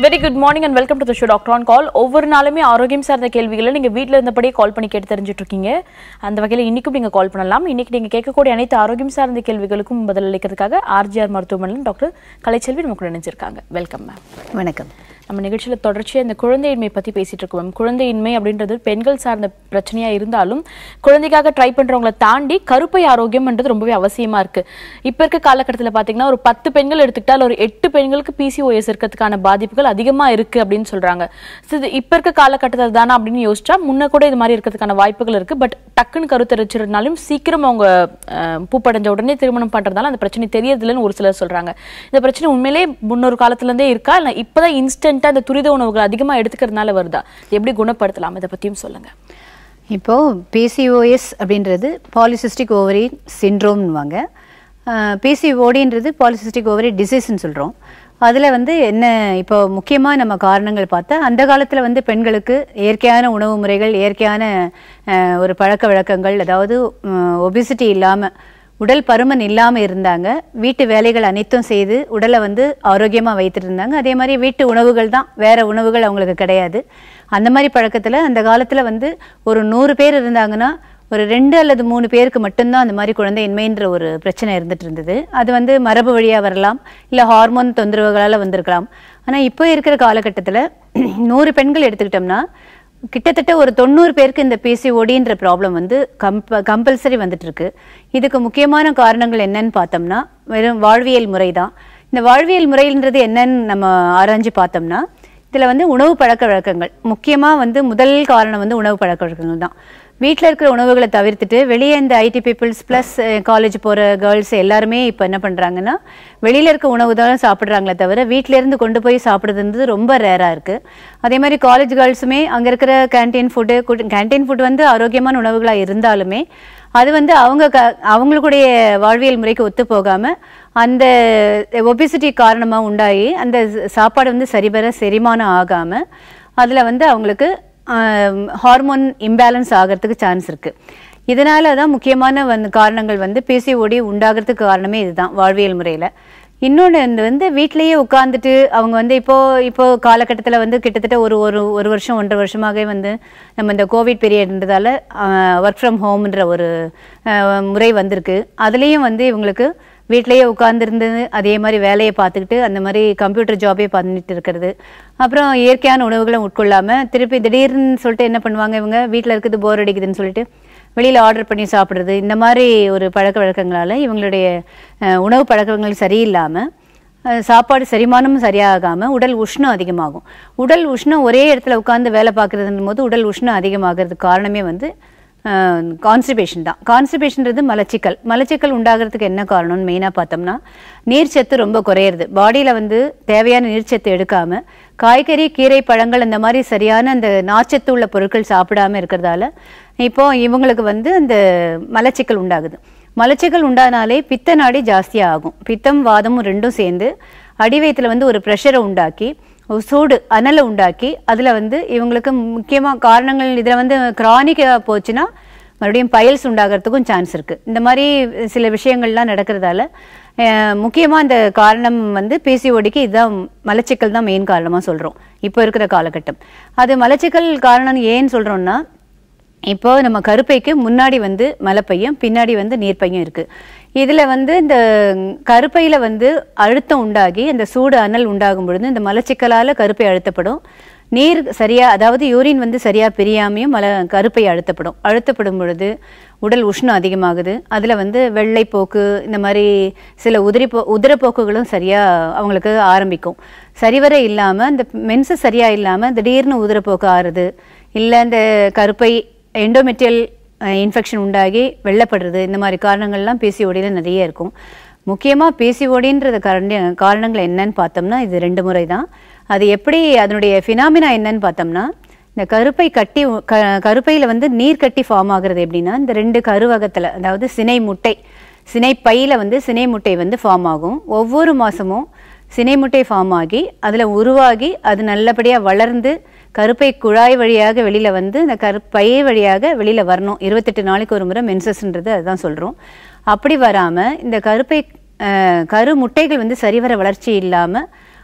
Very good morning and welcome to the show doctor on call ஒவ்வொரு நாளுமே ஆரோக்கியம் சார்ந்த கேள்விகளை நீங்க வீட்ல இருந்தபடியே கால் பண்ணி கேட்டு தெரிஞ்சுட்டு இருக்கீங்க அந்த வகையில் இன்னைக்கும் நீங்க கால் பண்ணலாம் இன்னைக்கு நீங்க கேட்கக்கூடிய அனைத்து ஆரோக்கியம் சார்ந்த கேள்விகளுக்கும் பதில் அளிக்கிறதுக்காக ஆர்ஜிஆர் மருத்துவமனையில் டாக்டர் கலைச்செல்வி நமக்கு நினைச்சிருக்காங்க வெல்கம் மேம் வணக்கம் நம்ம நிகழ்ச்சியில தொடர்ச்சியா இந்த குழந்தையின்மை பத்தி பேசிட்டு இருக்கோம் மேம் குழந்தையின்மை அப்படின்றது பெண்கள் சார்ந்த பிரச்சனையா இருந்தாலும் குழந்தைக்காக ட்ரை பண்றவங்களை தாண்டி கருப்பை ஆரோக்கியம்ன்றது ரொம்பவே அவசியமா இருக்கு இப்ப இருக்க காலகட்டத்துல பாத்தீங்கன்னா ஒரு பத்து பெண்கள் எடுத்துக்கிட்டால் ஒரு எட்டு பெண்களுக்கு பிசிஓஎஸ் இருக்கிறதுக்கான பாதிப்புகள் அதிகமா இருக்கு அப்படின்னு சொல்றாங்க So, இது இப்ப இருக்க காலகட்டத்தில் தானே அப்படின்னு யோசிச்சா முன்ன கூட இது மாதிரி இருக்கிறதுக்கான வாய்ப்புகள் இருக்கு பட் டக்குன்னு கருத்தரிச்சிருந்தாலும் சீக்கிரம் அவங்க அஹ், பூப்படைஞ்ச உடனே திருமணம் பண்றதால அந்த பிரச்சனை தெரியறதில்லைன்னு ஒரு சிலர் சொல்றாங்க இந்த பிரச்சனை உண்மையிலே முன்னொரு காலத்துல இருந்தே இருக்கா இல்ல இப்பதான் இன்ஸ்டன்ட்டா இந்த துரித உணவுகள் அதிகமா எடுத்துக்கிறதுனால வருதா இது எப்படி குணப்படுத்தலாம் இதை பத்தியும் சொல்லுங்க இப்போ பிசிஓஎஸ் அப்படின்றது பாலிசிஸ்டிக் ஓவரி சிண்ட்ரோம்னுவாங்க பிசிஓடின்றது பாலிசிஸ்டிக் ஓவரி டிசீஸ்ன்னு சொல்கிறோம் அதில் வந்து என்ன இப்போ முக்கியமாக நம்ம காரணங்கள் பார்த்தா அந்த காலத்தில் வந்து பெண்களுக்கு இயற்கையான உணவு முறைகள் இயற்கையான அஹ், ஒரு பழக்க வழக்கங்கள் அதாவது ஒபிசிட்டி இல்லாமல் உடல் பருமன் இல்லாமல் இருந்தாங்க வீட்டு வேலைகள் அனைத்தும் செய்து உடலை வந்து ஆரோக்கியமாக வைத்துட்டு இருந்தாங்க அதே மாதிரி வீட்டு உணவுகள் தான் வேற உணவுகள் அவங்களுக்கு கிடையாது அந்த மாதிரி பழக்கத்தில் அந்த காலத்தில் வந்து ஒரு நூறு பேர் இருந்தாங்கன்னா ஒரு ரெண்டு அல்லது மூணு பேருக்கு மட்டும்தான் அந்த மாதிரி குழந்தையின்மைன்ற ஒரு பிரச்சனை இருந்துட்டு இருந்தது அது வந்து மரபு வழியாக வரலாம் இல்லை ஹார்மோன் தொந்தரவுகளால் வந்திருக்கலாம் ஆனால் இப்போ இருக்கிற காலகட்டத்தில் நூறு பெண்கள் எடுத்துக்கிட்டோம்னா கிட்டத்தட்ட ஒரு தொண்ணூறு பேருக்கு இந்த பிசிஓடின்ற ப்ராப்ளம் வந்து கம்ப கம்பல்சரி வந்துட்டு இருக்கு இதுக்கு முக்கியமான காரணங்கள் என்னன்னு பார்த்தோம்னா வெறும் வாழ்வியல் முறை தான் இந்த வாழ்வியல் முறைன்றது என்னன்னு நம்ம ஆராய்ஞ்சு பார்த்தோம்னா இதில் வந்து உணவு பழக்க வழக்கங்கள் முக்கியமாக வந்து முதல் காரணம் வந்து உணவு பழக்க வழக்கங்கள் தான் வீட்டில் இருக்கிற உணவுகளை தவிர்த்துட்டு வெளியே இந்த ஐடி பீப்புள்ஸ் ப்ளஸ் காலேஜ் போகிற கேர்ள்ஸ் எல்லாருமே இப்போ என்ன பண்ணுறாங்கன்னா வெளியில் இருக்க உணவு தான் சாப்பிட்றாங்களே தவிர வீட்டில இருந்து கொண்டு போய் சாப்பிட்றதுன்றது ரொம்ப ரேராக இருக்குது அதே மாதிரி காலேஜ் கேர்ள்ஸுமே அங்கே இருக்கிற கேன்டீன் ஃபுட்டு கேன்டீன் ஃபுட் வந்து ஆரோக்கியமான உணவுகளாக இருந்தாலுமே அது வந்து அவங்க க அவங்களுடைய வாழ்வியல் முறைக்கு ஒத்து போகாமல் அந்த ஒபிசிட்டி காரணமாக உண்டாகி அந்த சாப்பாடு வந்து சரிவர செரிமானம் ஆகாமல் அதில் வந்து அவங்களுக்கு ஹார்மோன் இம்பேலன்ஸ் ஆகிறதுக்கு சான்ஸ் இருக்குது இதனால தான் முக்கியமான வந்து காரணங்கள் வந்து பிசிஓடி உண்டாகிறதுக்கு காரணமே இதுதான் வாழ்வியல் முறையில் இன்னொன்று இந்த வந்து வீட்டிலேயே உட்காந்துட்டு அவங்க வந்து இப்போ இப்போ காலகட்டத்தில் வந்து கிட்டத்தட்ட ஒரு ஒரு ஒரு வருஷம் ஒன்றரை வருஷமாகவே வந்து நம்ம இந்த கோவிட் பீரியட்ன்றதால ஒர்க் ஃப்ரம் ஹோம்ன்ற ஒரு அஹ், முறை வந்திருக்கு அதுலேயும் வந்து இவங்களுக்கு வீட்டிலேயே உட்காந்துருந்து அதே மாதிரி வேலையை பார்த்துக்கிட்டு அந்த மாதிரி கம்ப்யூட்டர் ஜாபே பண்ணிட்டு இருக்கிறது அப்புறம் இயற்கையான உணவுகளை உட்கொள்ளாமல் திருப்பி திடீர்னு சொல்லிட்டு என்ன பண்ணுவாங்க இவங்க வீட்டில் இருக்குது போர் அடிக்குதுன்னு சொல்லிட்டு வெளியில் ஆர்டர் பண்ணி சாப்பிட்றது இந்த மாதிரி ஒரு பழக்க வழக்கங்களால் இவங்களுடைய அஹ், உணவு பழக்கங்கள் சரியில்லாமல் அஹ், சாப்பாடு செரிமானமும் சரியாகாமல் உடல் உஷ்ணம் அதிகமாகும் உடல் உஷ்ணம் ஒரே இடத்துல உட்காந்து வேலை பார்க்குறதுன்னும் போது உடல் உஷ்ணம் அதிகமாகிறதுக்கு காரணமே வந்து கான்ஸ்டிபேஷன் தான் கான்ஸ்டிபேஷன்றது மலச்சிக்கல் மலச்சிக்கல் உண்டாகிறதுக்கு என்ன காரணம்னு மெயினாக பார்த்தோம்னா நீர்ச்சத்து ரொம்ப குறையிறது பாடியில் வந்து தேவையான நீர்ச்சத்து எடுக்காமல் காய்கறி கீரை பழங்கள் அந்த மாதிரி சரியான அந்த நார்ச்சத்து உள்ள பொருட்கள் சாப்பிடாம இருக்கிறதால இப்போ இவங்களுக்கு வந்து அந்த மலச்சிக்கல் உண்டாகுது மலச்சிக்கல் உண்டானாலே பித்த நாடி ஜாஸ்தியாக ஆகும் பித்தம் வாதமும் ரெண்டும் சேர்ந்து அடிவயத்தில் வந்து ஒரு ப்ரெஷரை உண்டாக்கி ஒரு சூடு அனலை உண்டாக்கி அதில் வந்து இவங்களுக்கு முக்கியமாக காரணங்கள் இதில் வந்து கிரானிக்காக போச்சுன்னா மறுபடியும் பயல்ஸ் உண்டாகிறதுக்கும் சான்ஸ் இருக்குது இந்த மாதிரி சில விஷயங்கள்லாம் நடக்கிறதால முக்கியமாக இந்த காரணம் வந்து பிசிஓடிக்கு இதுதான் மலச்சிக்கல் தான் மெயின் காரணமாக சொல்கிறோம் இப்போ இருக்கிற காலகட்டம் அது மலச்சிக்கல் காரணம் ஏன்னு சொல்கிறோம்னா இப்போ நம்ம கருப்பைக்கு முன்னாடி வந்து மலைப்பையும் பின்னாடி வந்து நீர்ப்பையும் இருக்கு இதுல வந்து இந்த கருப்பையில வந்து அழுத்தம் உண்டாகி அந்த சூடு அனல் உண்டாகும் பொழுது இந்த மலச்சிக்கலால கருப்பை அழுத்தப்படும் நீர் சரியா அதாவது யூரின் வந்து சரியா பிரியாமையும் மல கருப்பை அழுத்தப்படும் அழுத்தப்படும் பொழுது உடல் உஷ்ணம் அதிகமாகுது அதுல வந்து வெள்ளைப்போக்கு இந்த மாதிரி சில உதிரி போ உதிரப்போக்குகளும் சரியா அவங்களுக்கு ஆரம்பிக்கும் சரிவர இல்லாம இந்த மென்சு சரியா இல்லாம திடீர்னு உதிரப்போக்கு ஆறுது இல்ல இந்த கருப்பை எண்டோமெட்டியல் இன்ஃபெக்ஷன் உண்டாகி வெள்ளப்படுறது இந்த மாதிரி காரணங்கள்லாம் பிசிஓடியில் நிறைய இருக்கும் முக்கியமாக பிசிஓடின்றது காரண காரணங்கள் என்னன்னு பார்த்தோம்னா இது ரெண்டு முறை தான் அது எப்படி அதனுடைய ஃபினாமினா என்னன்னு பார்த்தோம்னா இந்த கருப்பை கட்டி க கருப்பையில் வந்து நீர் கட்டி ஃபார்ம் ஆகுறது எப்படின்னா இந்த ரெண்டு கருவகத்தில் அதாவது சினை முட்டை சினை பையில வந்து சினை முட்டை வந்து ஃபார்ம் ஆகும் ஒவ்வொரு மாதமும் சினை முட்டை ஃபார்ம் ஆகி அதில் உருவாகி அது நல்லபடியாக வளர்ந்து கருப்பை குழாய் வழியாக வெளியில் வந்து இந்த கருப்பை வழியாக வெளியில் வரணும் இருபத்தெட்டு நாளைக்கு ஒரு முறை மென்சஸ்ன்றது அதுதான் சொல்கிறோம் அப்படி வராமல் இந்த கருப்பை அஹ், கரு முட்டைகள் வந்து சரிவர வளர்ச்சி இல்லாமல்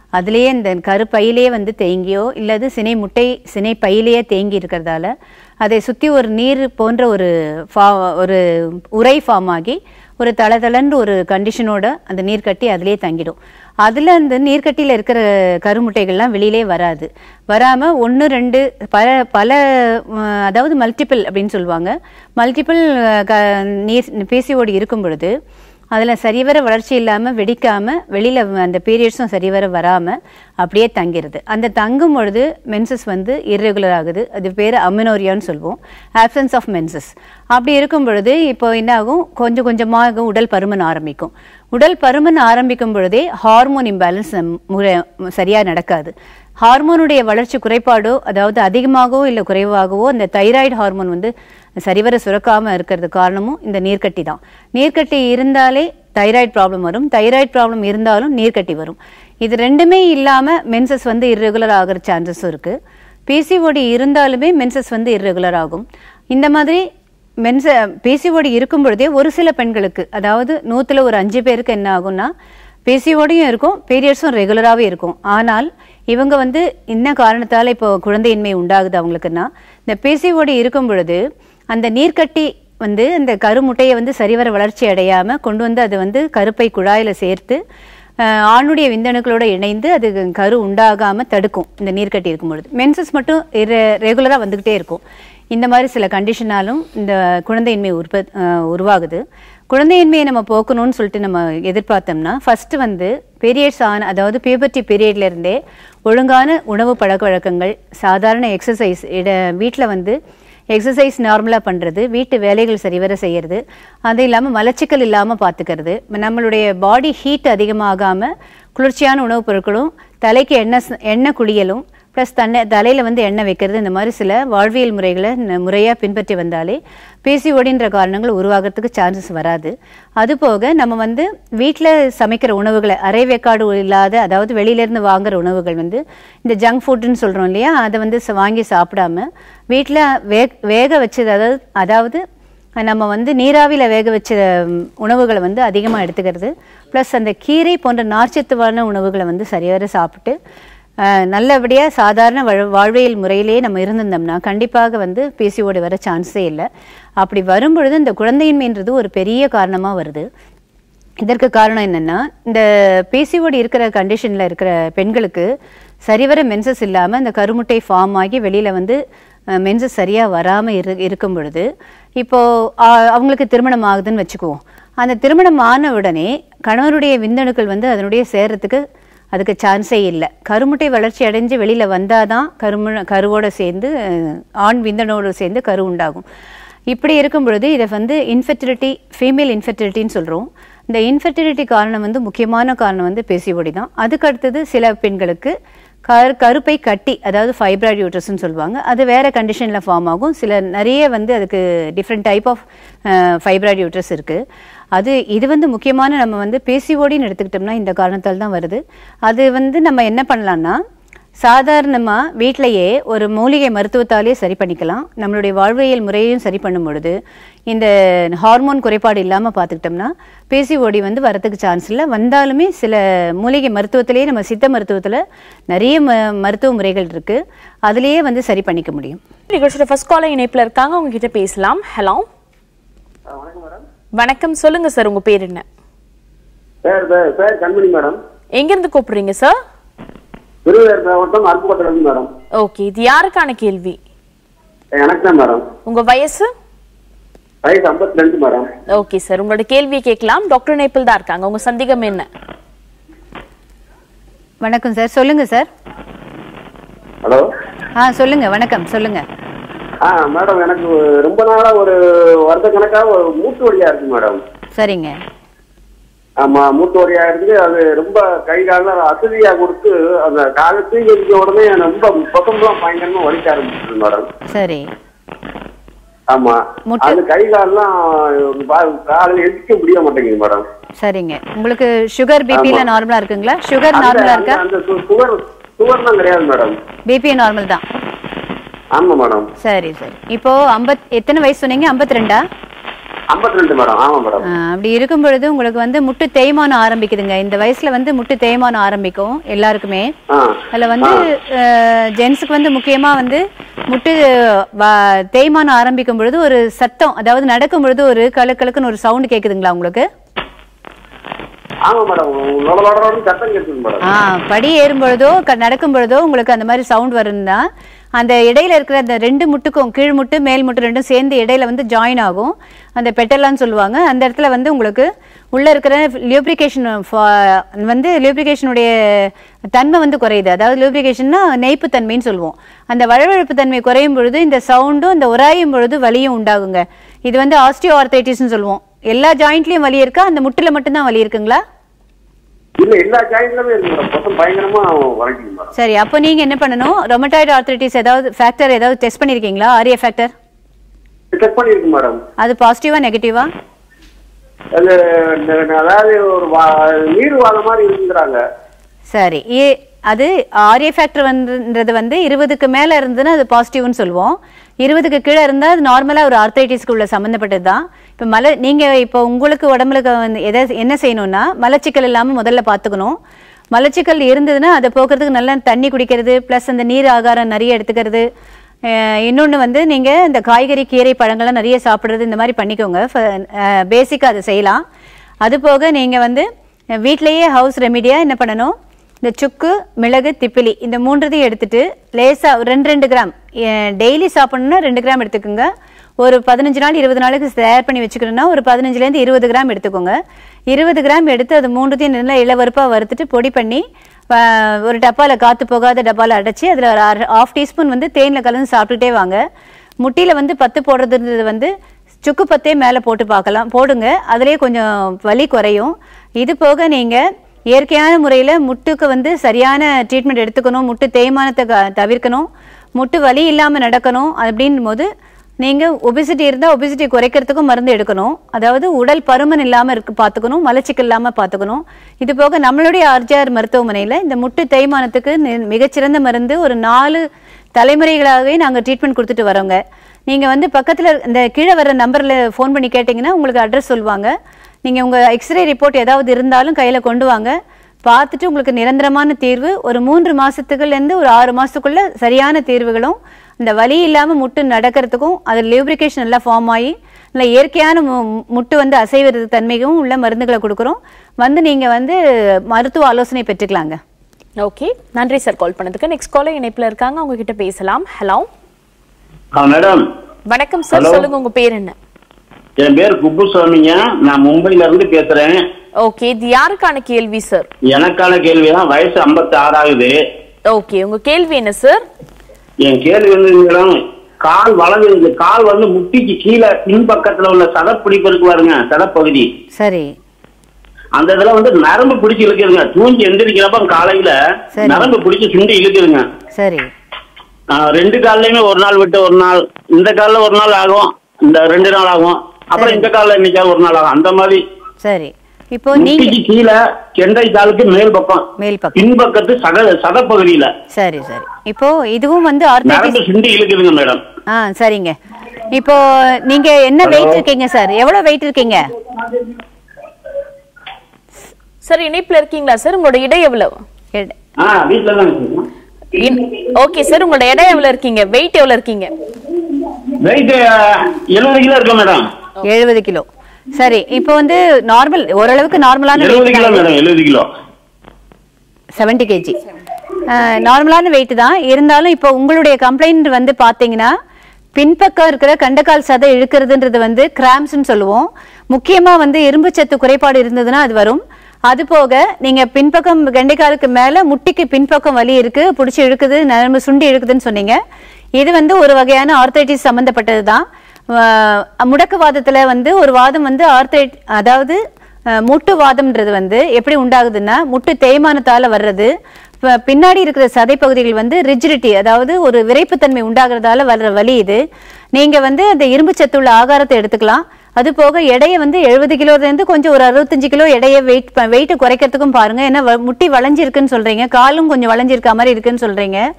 அதுலேயே இந்த கருப்பையிலேயே வந்து தேங்கியோ இல்லது சினை முட்டை சினை பையிலேயே தேங்கி இருக்கிறதால அதை சுற்றி ஒரு நீர் போன்ற ஒரு ஃபா ஒரு உரை ஃபார்ம் ஆகி ஒரு தளதளன்ற ஒரு கண்டிஷனோட அந்த நீர் கட்டி அதிலேயே தங்கிடும் அதில் அந்த நீர்க்கட்டியில் இருக்கிற கருமுட்டைகள்லாம் வெளியிலே வராது வராமல் ஒன்று ரெண்டு பல பல அஹ், அதாவது மல்டிபிள் அப்படின்னு சொல்லுவாங்க மல்டிபிள் க நீர் பிசிஓடி இருக்கும் பொழுது அதில் சரிவர வளர்ச்சி இல்லாமல் வெடிக்காமல் வெளியில் அந்த பீரியட்ஸும் சரிவர வராமல் அப்படியே தங்கிடுது அந்த தங்கும் பொழுது மென்சஸ் வந்து irregular ஆகுது அது பேர் அமினோரியான்னு சொல்லுவோம் ஆப்சன்ஸ் ஆஃப் மென்சஸ் அப்படி இருக்கும் பொழுது இப்போ என்ன ஆகும் கொஞ்சம் கொஞ்சமாக உடல் பருமன் ஆரம்பிக்கும் உடல் பருமன் ஆரம்பிக்கும் பொழுதே ஹார்மோன் இம்பேலன்ஸ் முறை சரியாக நடக்காது ஹார்மோனுடைய வளர்ச்சி குறைபாடோ அதாவது அதிகமாகவோ இல்லை குறைவாகவோ அந்த தைராய்டு ஹார்மோன் வந்து சரிவர சுரக்காமல் இருக்கிறது காரணமும் இந்த நீர்க்கட்டி தான் நீர்க்கட்டி இருந்தாலே தைராய்டு ப்ராப்ளம் வரும் தைராய்டு ப்ராப்ளம் இருந்தாலும் நீர்க்கட்டி வரும் இது ரெண்டுமே இல்லாமல் மென்சஸ் வந்து irregular ஆகிற சான்சஸும் இருக்குது பிசிஓடி இருந்தாலுமே மென்சஸ் வந்து irregular ஆகும் இந்த மாதிரி மென்ச பிசிஓடி இருக்கும் பொழுதே ஒரு சில பெண்களுக்கு அதாவது நூற்றுல ஒரு அஞ்சு பேருக்கு என்ன ஆகும்னா பிசிஓடியும் இருக்கும் பீரியட்ஸும் ரெகுலராகவே இருக்கும் ஆனால் இவங்க வந்து என்ன காரணத்தால் இப்போ குழந்தையின்மை உண்டாகுது அவங்களுக்குன்னா இந்த பிசிஓடி இருக்கும் பொழுது அந்த நீர்க்கட்டி வந்து இந்த கருமுட்டையை வந்து சரிவர வளர்ச்சி அடையாமல் கொண்டு வந்து அது வந்து கருப்பை குழாயில் சேர்த்து அஹ், ஆணுடைய விந்தணுக்களோட இணைந்து அது கரு உண்டாகாமல் தடுக்கும் இந்த நீர்க்கட்டி இருக்கும் பொழுது மென்சஸ் மட்டும் ரெகுலராக வந்துக்கிட்டே இருக்கும் இந்த மாதிரி சில கண்டிஷனாலும் இந்த குழந்தையின்மை உற்ப அஹ், உருவாகுது குழந்தையின்மையை நம்ம போக்கணும்னு சொல்லிட்டு நம்ம எதிர்பார்த்தோம்னா ஃபர்ஸ்ட் வந்து பீரியட்ஸ் ஆன அதாவது பியூபர்ட்டி பீரியட்ல இருந்தே ஒழுங்கான உணவு பழக்க வழக்கங்கள் சாதாரண எக்ஸசைஸ் இட வீட்டில் வந்து எக்ஸசைஸ் நார்மலாக பண்ணுறது வீட்டு வேலைகள் சரிவர செய்கிறது அது இல்லாமல் மலச்சிக்கல் இல்லாமல் பார்த்துக்கிறது நம்மளுடைய பாடி ஹீட் அதிகமாகாமல் குளிர்ச்சியான உணவுப் பொருட்களும் தலைக்கு எண்ணெய் ச- எண்ணெய் குளியலும் ப்ளஸ் தன்னை தலையில் வந்து எண்ணெய் வைக்கிறது இந்த மாதிரி சில வாழ்வியல் முறைகளை முறையாக பின்பற்றி வந்தாலே பிசிஓடின்ற காரணங்கள் உருவாகிறதுக்கு சான்சஸ் வராது அதுபோக நம்ம வந்து வீட்டில் சமைக்கிற உணவுகளை அரை வேக்காடு இல்லாத அதாவது வெளியிலேருந்து வாங்குற உணவுகள் வந்து இந்த ஜங்க் ஃபுட்டுன்னு சொல்கிறோம் இல்லையா அதை வந்து ச- வாங்கி சாப்பிடாம வீட்டில் வே வேக வச்சது அதாவது அதாவது நம்ம வந்து நீராவியில் வேக வச்ச ம், உணவுகளை வந்து அதிகமாக எடுத்துக்கிறது ப்ளஸ் அந்த கீரை போன்ற நார்ச்சத்துவான உணவுகளை வந்து சரிவர சாப்பிட்டு நல்லபடியாக சாதாரண வாழ்- வாழ்வியல் முறையிலேயே நம்ம இருந்திருந்தோம்னா கண்டிப்பாக வந்து பிசிஓடி வர சான்ஸே இல்லை அப்படி வரும்பொழுது இந்த குழந்தையின்மைன்றது ஒரு பெரிய காரணமாக வருது இதற்கு காரணம் என்னன்னா இந்த பிசிஓடி இருக்கிற கண்டிஷனில் இருக்கிற பெண்களுக்கு சரிவர மென்சஸ் இல்லாமல் இந்த கருமுட்டை ஃபார்ம் ஆகி வெளியில் வந்து மென்சஸ் சரியாக வராமல் இரு இருக்கும் பொழுது இப்போது அவங்களுக்கு திருமணம் ஆகுதுன்னு வச்சுக்குவோம் அந்த திருமணம் ஆன உடனே கணவருடைய விந்தணுக்கள் வந்து அதனுடைய சேர்றதுக்கு அதுக்கு சான்ஸே இல்லை கருமுட்டை வளர்ச்சி அடைஞ்சு வெளியில் வந்தால் தான் கருமு கருவோட சேர்ந்து அஹ், ஆண் விந்தணோடு சேர்ந்து கரு உண்டாகும் இப்படி இருக்கும் பொழுது இதை வந்து இன்ஃபெர்டிலிட்டி ஃபீமேல் இன்ஃபெர்டிலிட்டின்னு சொல்கிறோம் இந்த இன்ஃபெர்டிலிட்டி காரணம் வந்து முக்கியமான காரணம் வந்து பேசிஓடி தான் அதுக்கு அடுத்தது சில பெண்களுக்கு கரு கருப்பை கட்டி அதாவது ஃபைப்ராய்டு யூட்ரஸ்ன்னு சொல்லுவாங்க அது வேறு கண்டிஷனில் ஃபார்ம் ஆகும் சில நிறைய வந்து அதுக்கு different type of fibroid uterus இருக்குது அது இது வந்து முக்கியமான நம்ம வந்து பேசிஓடின்னு எடுத்துக்கிட்டோம்னா இந்த காரணத்தால் தான் வருது அது வந்து நம்ம என்ன பண்ணலாம்னா சாதாரணமாக வீட்டிலையே ஒரு மூலிகை மருத்துவத்தாலே சரி பண்ணிக்கலாம் நம்மளுடைய வாழ்வியல் முறையையும் சரி பண்ணும் பொழுது இந்த ஹார்மோன் குறைபாடு இல்லாமல் பார்த்துக்கிட்டோம்னா பிசிஓடி வந்து வரதுக்கு சான்ஸ் இல்லை வந்தாலுமே சில மூலிகை மருத்துவத்திலேயே நம்ம சித்த மருத்துவத்தில் நிறைய ம மருத்துவ முறைகள் இருக்குது அதுலேயே வந்து சரி பண்ணிக்க முடியும் நிகழ்ச்சியோட ஃபர்ஸ்ட் காலர் இணைப்புல இருக்காங்க அவங்க கிட்ட பேசலாம் ஹலோ வணக்கம் மேடம் வணக்கம் சொல்லுங்க சார் உங்க பேர் என்ன பேர் பேர் பேர் கண்மணி மேடம் எங்க இருந்து கூப்பிடுறீங்க சார் திருவேர் மாவட்டம் அருப்புக்கோட்டையிலிருந்து மேடம் ஓகே இது யாருக்கான கேள்வி எனக்கு தான் மேடம் உங்க வயசு வயசு ஐம்பத்தி ரெண்டு மேடம் ஓகே சார் உங்களோட கேள்வியை கேட்கலாம் டாக்டர் நேபிள் தான் இருக்காங்க உங்க சந்தேகம் என்ன வணக்கம் சார் சொல்லுங்கள் சார் ஹலோ ஆ சொல்லுங்கள் வணக்கம் சொல்லுங்கள் ஆ மேடம் எனக்கு ரொம்ப நாளா ஒரு வருட கணக்காக ஒரு மூட்டு வலியா இருக்கு மேடம் சரிங்க ஆமா மூட்டு வலியா இருக்கு அது ரொம்ப கை காலம் அசதியா கொடுத்து அந்த காலத்து எரிஞ்ச உடனே ரொம்ப பக்கம்லாம் பயங்கரமா வலிக்க ஆரம்பிச்சிருக்கு மேடம் சரி ஆமா முட்டு- அது கை காலெல்லாம் காலையில் எந்திக்க முடிய மாட்டேங்குது மேடம் சரிங்க உங்களுக்கு சுகர் பிபியில் நார்மலாக இருக்குங்களா சுகர் அந்த- நார்மலாக அந்த இருக்கா அந்த சு- சுகர் சுகர்லாம் கிடையாது மேடம் பிபி நார்மல் தான் ஆமா மேடம் சரி சரி இப்போ ஐம்பத் எத்தனை வயசு சொன்னீங்க ஐம்பத்தி ரெண்டா ஐம்பத்தி ரெண்டு மேடம் ஆமா மேடம் ஆ, அப்படி இருக்கும் பொழுது உங்களுக்கு வந்து முட்டு தேய்மானம் ஆரம்பிக்குதுங்க இந்த வயசுல வந்து முட்டு தேய்மானம் ஆரம்பிக்கும் எல்லாருக்குமே ஆ அதில் வந்து ஜென்ஸுக்கு வந்து முக்கியமா வந்து முட்டு வ- தேய்மானம் ஆரம்பிக்கும் பொழுது ஒரு சத்தம் அதாவது நடக்கும் பொழுது ஒரு கலக்கலுக்குன்னு ஒரு சவுண்ட் கேக்குதுங்களா உங்களுக்கு ஆமா மேடம் லொட சத்தம் கேட்குது மேடம் ஆ படி ஏறும் பொழுதோ க- நடக்கும் பொழுதோ உங்களுக்கு அந்த மாதிரி சவுண்ட் வரும்னா அந்த இடையில இருக்கிற அந்த ரெண்டு முட்டுக்கும் கீழ் முட்டு மேல் முட்டு ரெண்டும் சேர்ந்து இடையில வந்து ஜாயின் ஆகும் அந்த பெட்டலான்னு சொல்லுவாங்க அந்த இடத்துல வந்து உங்களுக்கு உள்ள இருக்கிற லியூப்ரிகேஷன் வந்து லியூப்ரிகேஷனுடைய தன்மை வந்து குறையுது அதாவது லியூப்ரிகேஷன்னா நெய்ப்பு தன்மைன்னு சொல்லுவோம் அந்த வழவழப்பு தன்மை குறையும் பொழுது இந்த சவுண்டும் இந்த உராயும் பொழுது வலியும் உண்டாகுங்க இது வந்து ஆஸ்டியோ ஆர்த்தைட்டிஸ்னு சொல்லுவோம் எல்லா ஜாயிண்ட்லயும் வலி இருக்கா அந்த முட்டுல மட்டும்தான் வலி இருக்குங்களா இல்ல எல்லா ஜாயிண்ட்லயுமே இருக்கு மேடம் மொத்தம் பயங்கரமா வரைக்கும் மேடம் சரி அப்போ நீங்க என்ன பண்ணணும் ரொமட்டாய்டு ஆர்த்ரைட்டிஸ் ஏதாவது ஃபேக்டர் ஏதாவது டெஸ்ட் பண்ணிருக்கீங்களா ஆர்ஏ ஃபேக்டர் செக் பண்ணிருக்கு மேடம் அது பாசிட்டிவா நெகட்டிவா அது இந்த- அதாவது ஒரு வா- நீர் வாழ மாதிரி இருக்குங்கிறாங்க சரி ஏ அது ஆர்ஏ ஃபேக்டர் வந்துன்றது வந்து இருபதுக்கு மேல இருந்ததுன்னா அது பாசிட்டிவ்னு சொல்லுவோம் இருபதுக்கு கீழே இருந்தால் அது நார்மலாக ஒரு ஆர்த்தைட்டிஸ்க்கு உள்ள சம்மந்தப்பட்டது தான் இப்போ மலை நீங்கள் இப்போ உங்களுக்கு உடம்புல வந்து எதை என்ன செய்யணும்னா மலச்சிக்கல் இல்லாமல் முதல்ல பார்த்துக்கணும் மலச்சிக்கல் இருந்ததுன்னா அதை போக்குறதுக்கு நல்லா தண்ணி குடிக்கிறது ப்ளஸ் அந்த நீர் ஆகாரம் நிறைய எடுத்துக்கிறது இன்னொன்று வந்து நீங்கள் இந்த காய்கறி கீரை பழங்கள்லாம் நிறைய சாப்பிட்றது இந்த மாதிரி பண்ணிக்கோங்க பேசிக்காக அதை செய்யலாம் அது போக நீங்கள் வந்து வீட்டிலேயே ஹவுஸ் ரெமிடியாக என்ன பண்ணணும் இந்த சுக்கு மிளகு திப்பிலி இந்த மூன்றுதையும் எடுத்துட்டு லேசா ஒரு ரெண்டு ரெண்டு கிராம் டெய்லி சாப்பிடணும்னா ரெண்டு கிராம் எடுத்துக்கோங்க ஒரு பதினஞ்சு நாள் இருபது நாளுக்கு தயார் பண்ணி வச்சுக்கணும்னா ஒரு பதினஞ்சுலேருந்து இருபது கிராம் எடுத்துக்கோங்க இருபது கிராம் எடுத்து அது மூன்றுத்தையும் நல்லா இளவருப்பாக வறுத்துட்டு பொடி பண்ணி ஆஹ், ஒரு டப்பாவில் காற்று போகாத டப்பாவில் அடைச்சி அதில் ஒரு ஆஃப் டீஸ்பூன் வந்து தேனில் கலந்து சாப்பிட்டுட்டே வாங்க முட்டியில் வந்து பத்து போடுறதுன்றது வந்து சுக்கு பத்தே மேலே போட்டு பார்க்கலாம் போடுங்க அதுலேயே கொஞ்சம் வலி குறையும் இது போக நீங்கள் இயற்கையான முறையில் முட்டுக்கு வந்து சரியான ட்ரீட்மெண்ட் எடுத்துக்கணும் முட்டு தேய்மானத்தை க- தவிர்க்கணும் முட்டு வலி இல்லாமல் நடக்கணும் அப்படின் போது நீங்கள் ஒபிசிட்டி இருந்தால் ஒபிசிட்டி குறைக்கிறதுக்கும் மருந்து எடுக்கணும் அதாவது உடல் பருமன் இல்லாமல் இருக்கு பார்த்துக்கணும் மலச்சிக்கல் இல்லாமல் பார்த்துக்கணும் இது போக நம்மளுடைய ஆர்ஜிஆர் மருத்துவமனையில் இந்த முட்டு தேய்மானத்துக்கு நி- மிகச்சிறந்த மருந்து ஒரு நாலு தலைமுறைகளாகவே நாங்கள் ட்ரீட்மெண்ட் கொடுத்துட்டு வரோங்க நீங்கள் வந்து பக்கத்தில் இந்த கீழே வர நம்பரில் ஃபோன் பண்ணி கேட்டிங்கன்னா உங்களுக்கு அட்ரஸ் சொல்லுவாங்க நீங்கள் உங்கள் எக்ஸ்ரே ரிப்போர்ட் ஏதாவது இருந்தாலும் கையில் கொண்டு வாங்க பார்த்துட்டு உங்களுக்கு நிரந்தரமான தீர்வு ஒரு மூன்று மாதத்துக்குலேருந்து ஒரு ஆறு மாதத்துக்குள்ள சரியான தீர்வுகளும் இந்த வலி இல்லாமல் முட்டு நடக்கிறதுக்கும் அது லியூப்ரிகேஷன் எல்லாம் ஃபார்ம் ஆகி இல்லை இயற்கையான மு- முட்டு வந்து அசைவது தன்மைக்கும் உள்ள மருந்துகளை கொடுக்குறோம் வந்து நீங்கள் வந்து மருத்துவ ஆலோசனை பெற்றுக்கலாங்க ஓகே நன்றி சார் கால் பண்ணதுக்கு நெக்ஸ்ட் காலர் இணைப்புல இருக்காங்க அவங்க கிட்ட பேசலாம் ஹலோ ஆ மேடம் வணக்கம் சார் Hello. சொல்லுங்க உங்க பேர் என்ன என் பேர் குப்புசாமிங்க நான் மும்பைல இருந்து பேசுறேன் ஓகே இது யாருக்கான கேள்வி சார் எனக்கான கேள்விதான் வயசு 56 ஆகுது ஓகே உங்க கேள்வி என்ன சார் என் கேள்வி வந்து மேடம் கால் வலது இந்த கால் வந்து முட்டிக்கு கீழே பின்பக்கத்துல உள்ள சதப்பிடிப்பு இருக்கு பாருங்க சதப்பகுதி சரி அந்த இதுல வந்து நரம்பு பிடிச்சு இழுக்குதுங்க தூங்கி எந்திரிக்கிறப்ப காலையில சரி. நரம்பு பிடிச்சு சுண்டி இழுக்குதுங்க சரி ஆ, ரெண்டு கால்லையுமே ஒரு நாள் விட்டு ஒரு நாள் இந்த கால்ல ஒரு நாள் ஆகும் இந்த ரெண்டு நாள் ஆகும் அப்புறம் இந்த கால்ல இன்னைக்காவது ஒரு நாள் ஆகும் அந்த மாதிரி சரி இப்போ நீங்க முட்டிக்கு கீழே கெண்டை காலுக்கு மேல் பக்கம் மேல் பக்கம் பின்பக்கத்து சத சதப்பகுதியில சரி சரி இப்போ இதுவும் வந்து ஆர்த்தரைட்டிஸ் நரம்பு சுண்டி இழுக்குதுங்க மேடம் ஆ சரிங்க இப்போ நீங்க என்ன வெயிட் இருக்கீங்க சார் எவ்வளவு வெயிட் இருக்கீங்க சார் இணைப்புல இருக்கீங்களா சார் உங்களோட இடை எவ்வளவு எட்- ஆ வீட்டுல தான் இருக்கேன் ஓகே சார் உங்களோட எடை எவ்வளவு இருக்கீங்க வெயிட் எவ்வளவு இருக்கீங்க வெயிட் எழுபது கிலோ இருக்கு மேடம் எழுபது கிலோ சரி இப்போ வந்து நார்மல் ஓரளவுக்கு நார்மலான எழுபது கிலோ வெயிட் மேடம் எழுபது கிலோ செவன்டி கேஜி நார்மலான வெயிட் தான் இருந்தாலும் இப்போ உங்களுடைய கம்ப்ளைண்ட் வந்து பார்த்தீங்கன்னா பின்பக்கம் இருக்கிற கண்டக்கால் சதை இழுக்கிறதுன்றது வந்து கிராம்ஸ்னு சொல்லுவோம் முக்கியமாக வந்து இரும்பு சத்து குறைபாடு இருந்ததுன்னா அது வரும் அது போக நீங்க பின்பக்கம் கண்டைக்காலுக்கு மேல முட்டிக்கு பின்பக்கம் வலி இருக்கு பிடிச்சி இழுக்குது நரம்பு சுண்டி இழுக்குதுன்னு சொன்னீங்க இது வந்து ஒரு வகையான ஆர்த்தைட்டிஸ் சம்பந்தப்பட்டது தான் முடக்குவாதத்துல வந்து ஒரு வாதம் வந்து ஆர்த்தைட் அதாவது அஹ், முட்டு வாதம்ன்றது வந்து எப்படி உண்டாகுதுன்னா முட்டு தேய்மானத்தால வர்றது ப- பின்னாடி இருக்கிற சதை பகுதிகள் வந்து ரிஜிடிட்டி அதாவது ஒரு விரைப்புத்தன்மை உண்டாகிறதால வர்ற வலி இது நீங்க வந்து அந்த இரும்பு சத்துள்ள ஆகாரத்தை எடுத்துக்கலாம் அது போக எடையை வந்து எழுபது கிலோலேருந்து கொஞ்சம் ஒரு அறுபத்தஞ்சு கிலோ எடையை வெயிட் வெயிட்டை குறைக்கிறதுக்கும் பாருங்க ஏன்னா வ- முட்டி வளைஞ்சிருக்குன்னு சொல்றீங்க காலும் கொஞ்சம் வளைஞ்சிருக்க மாதிரி இருக்குன்னு சொல்றீங்க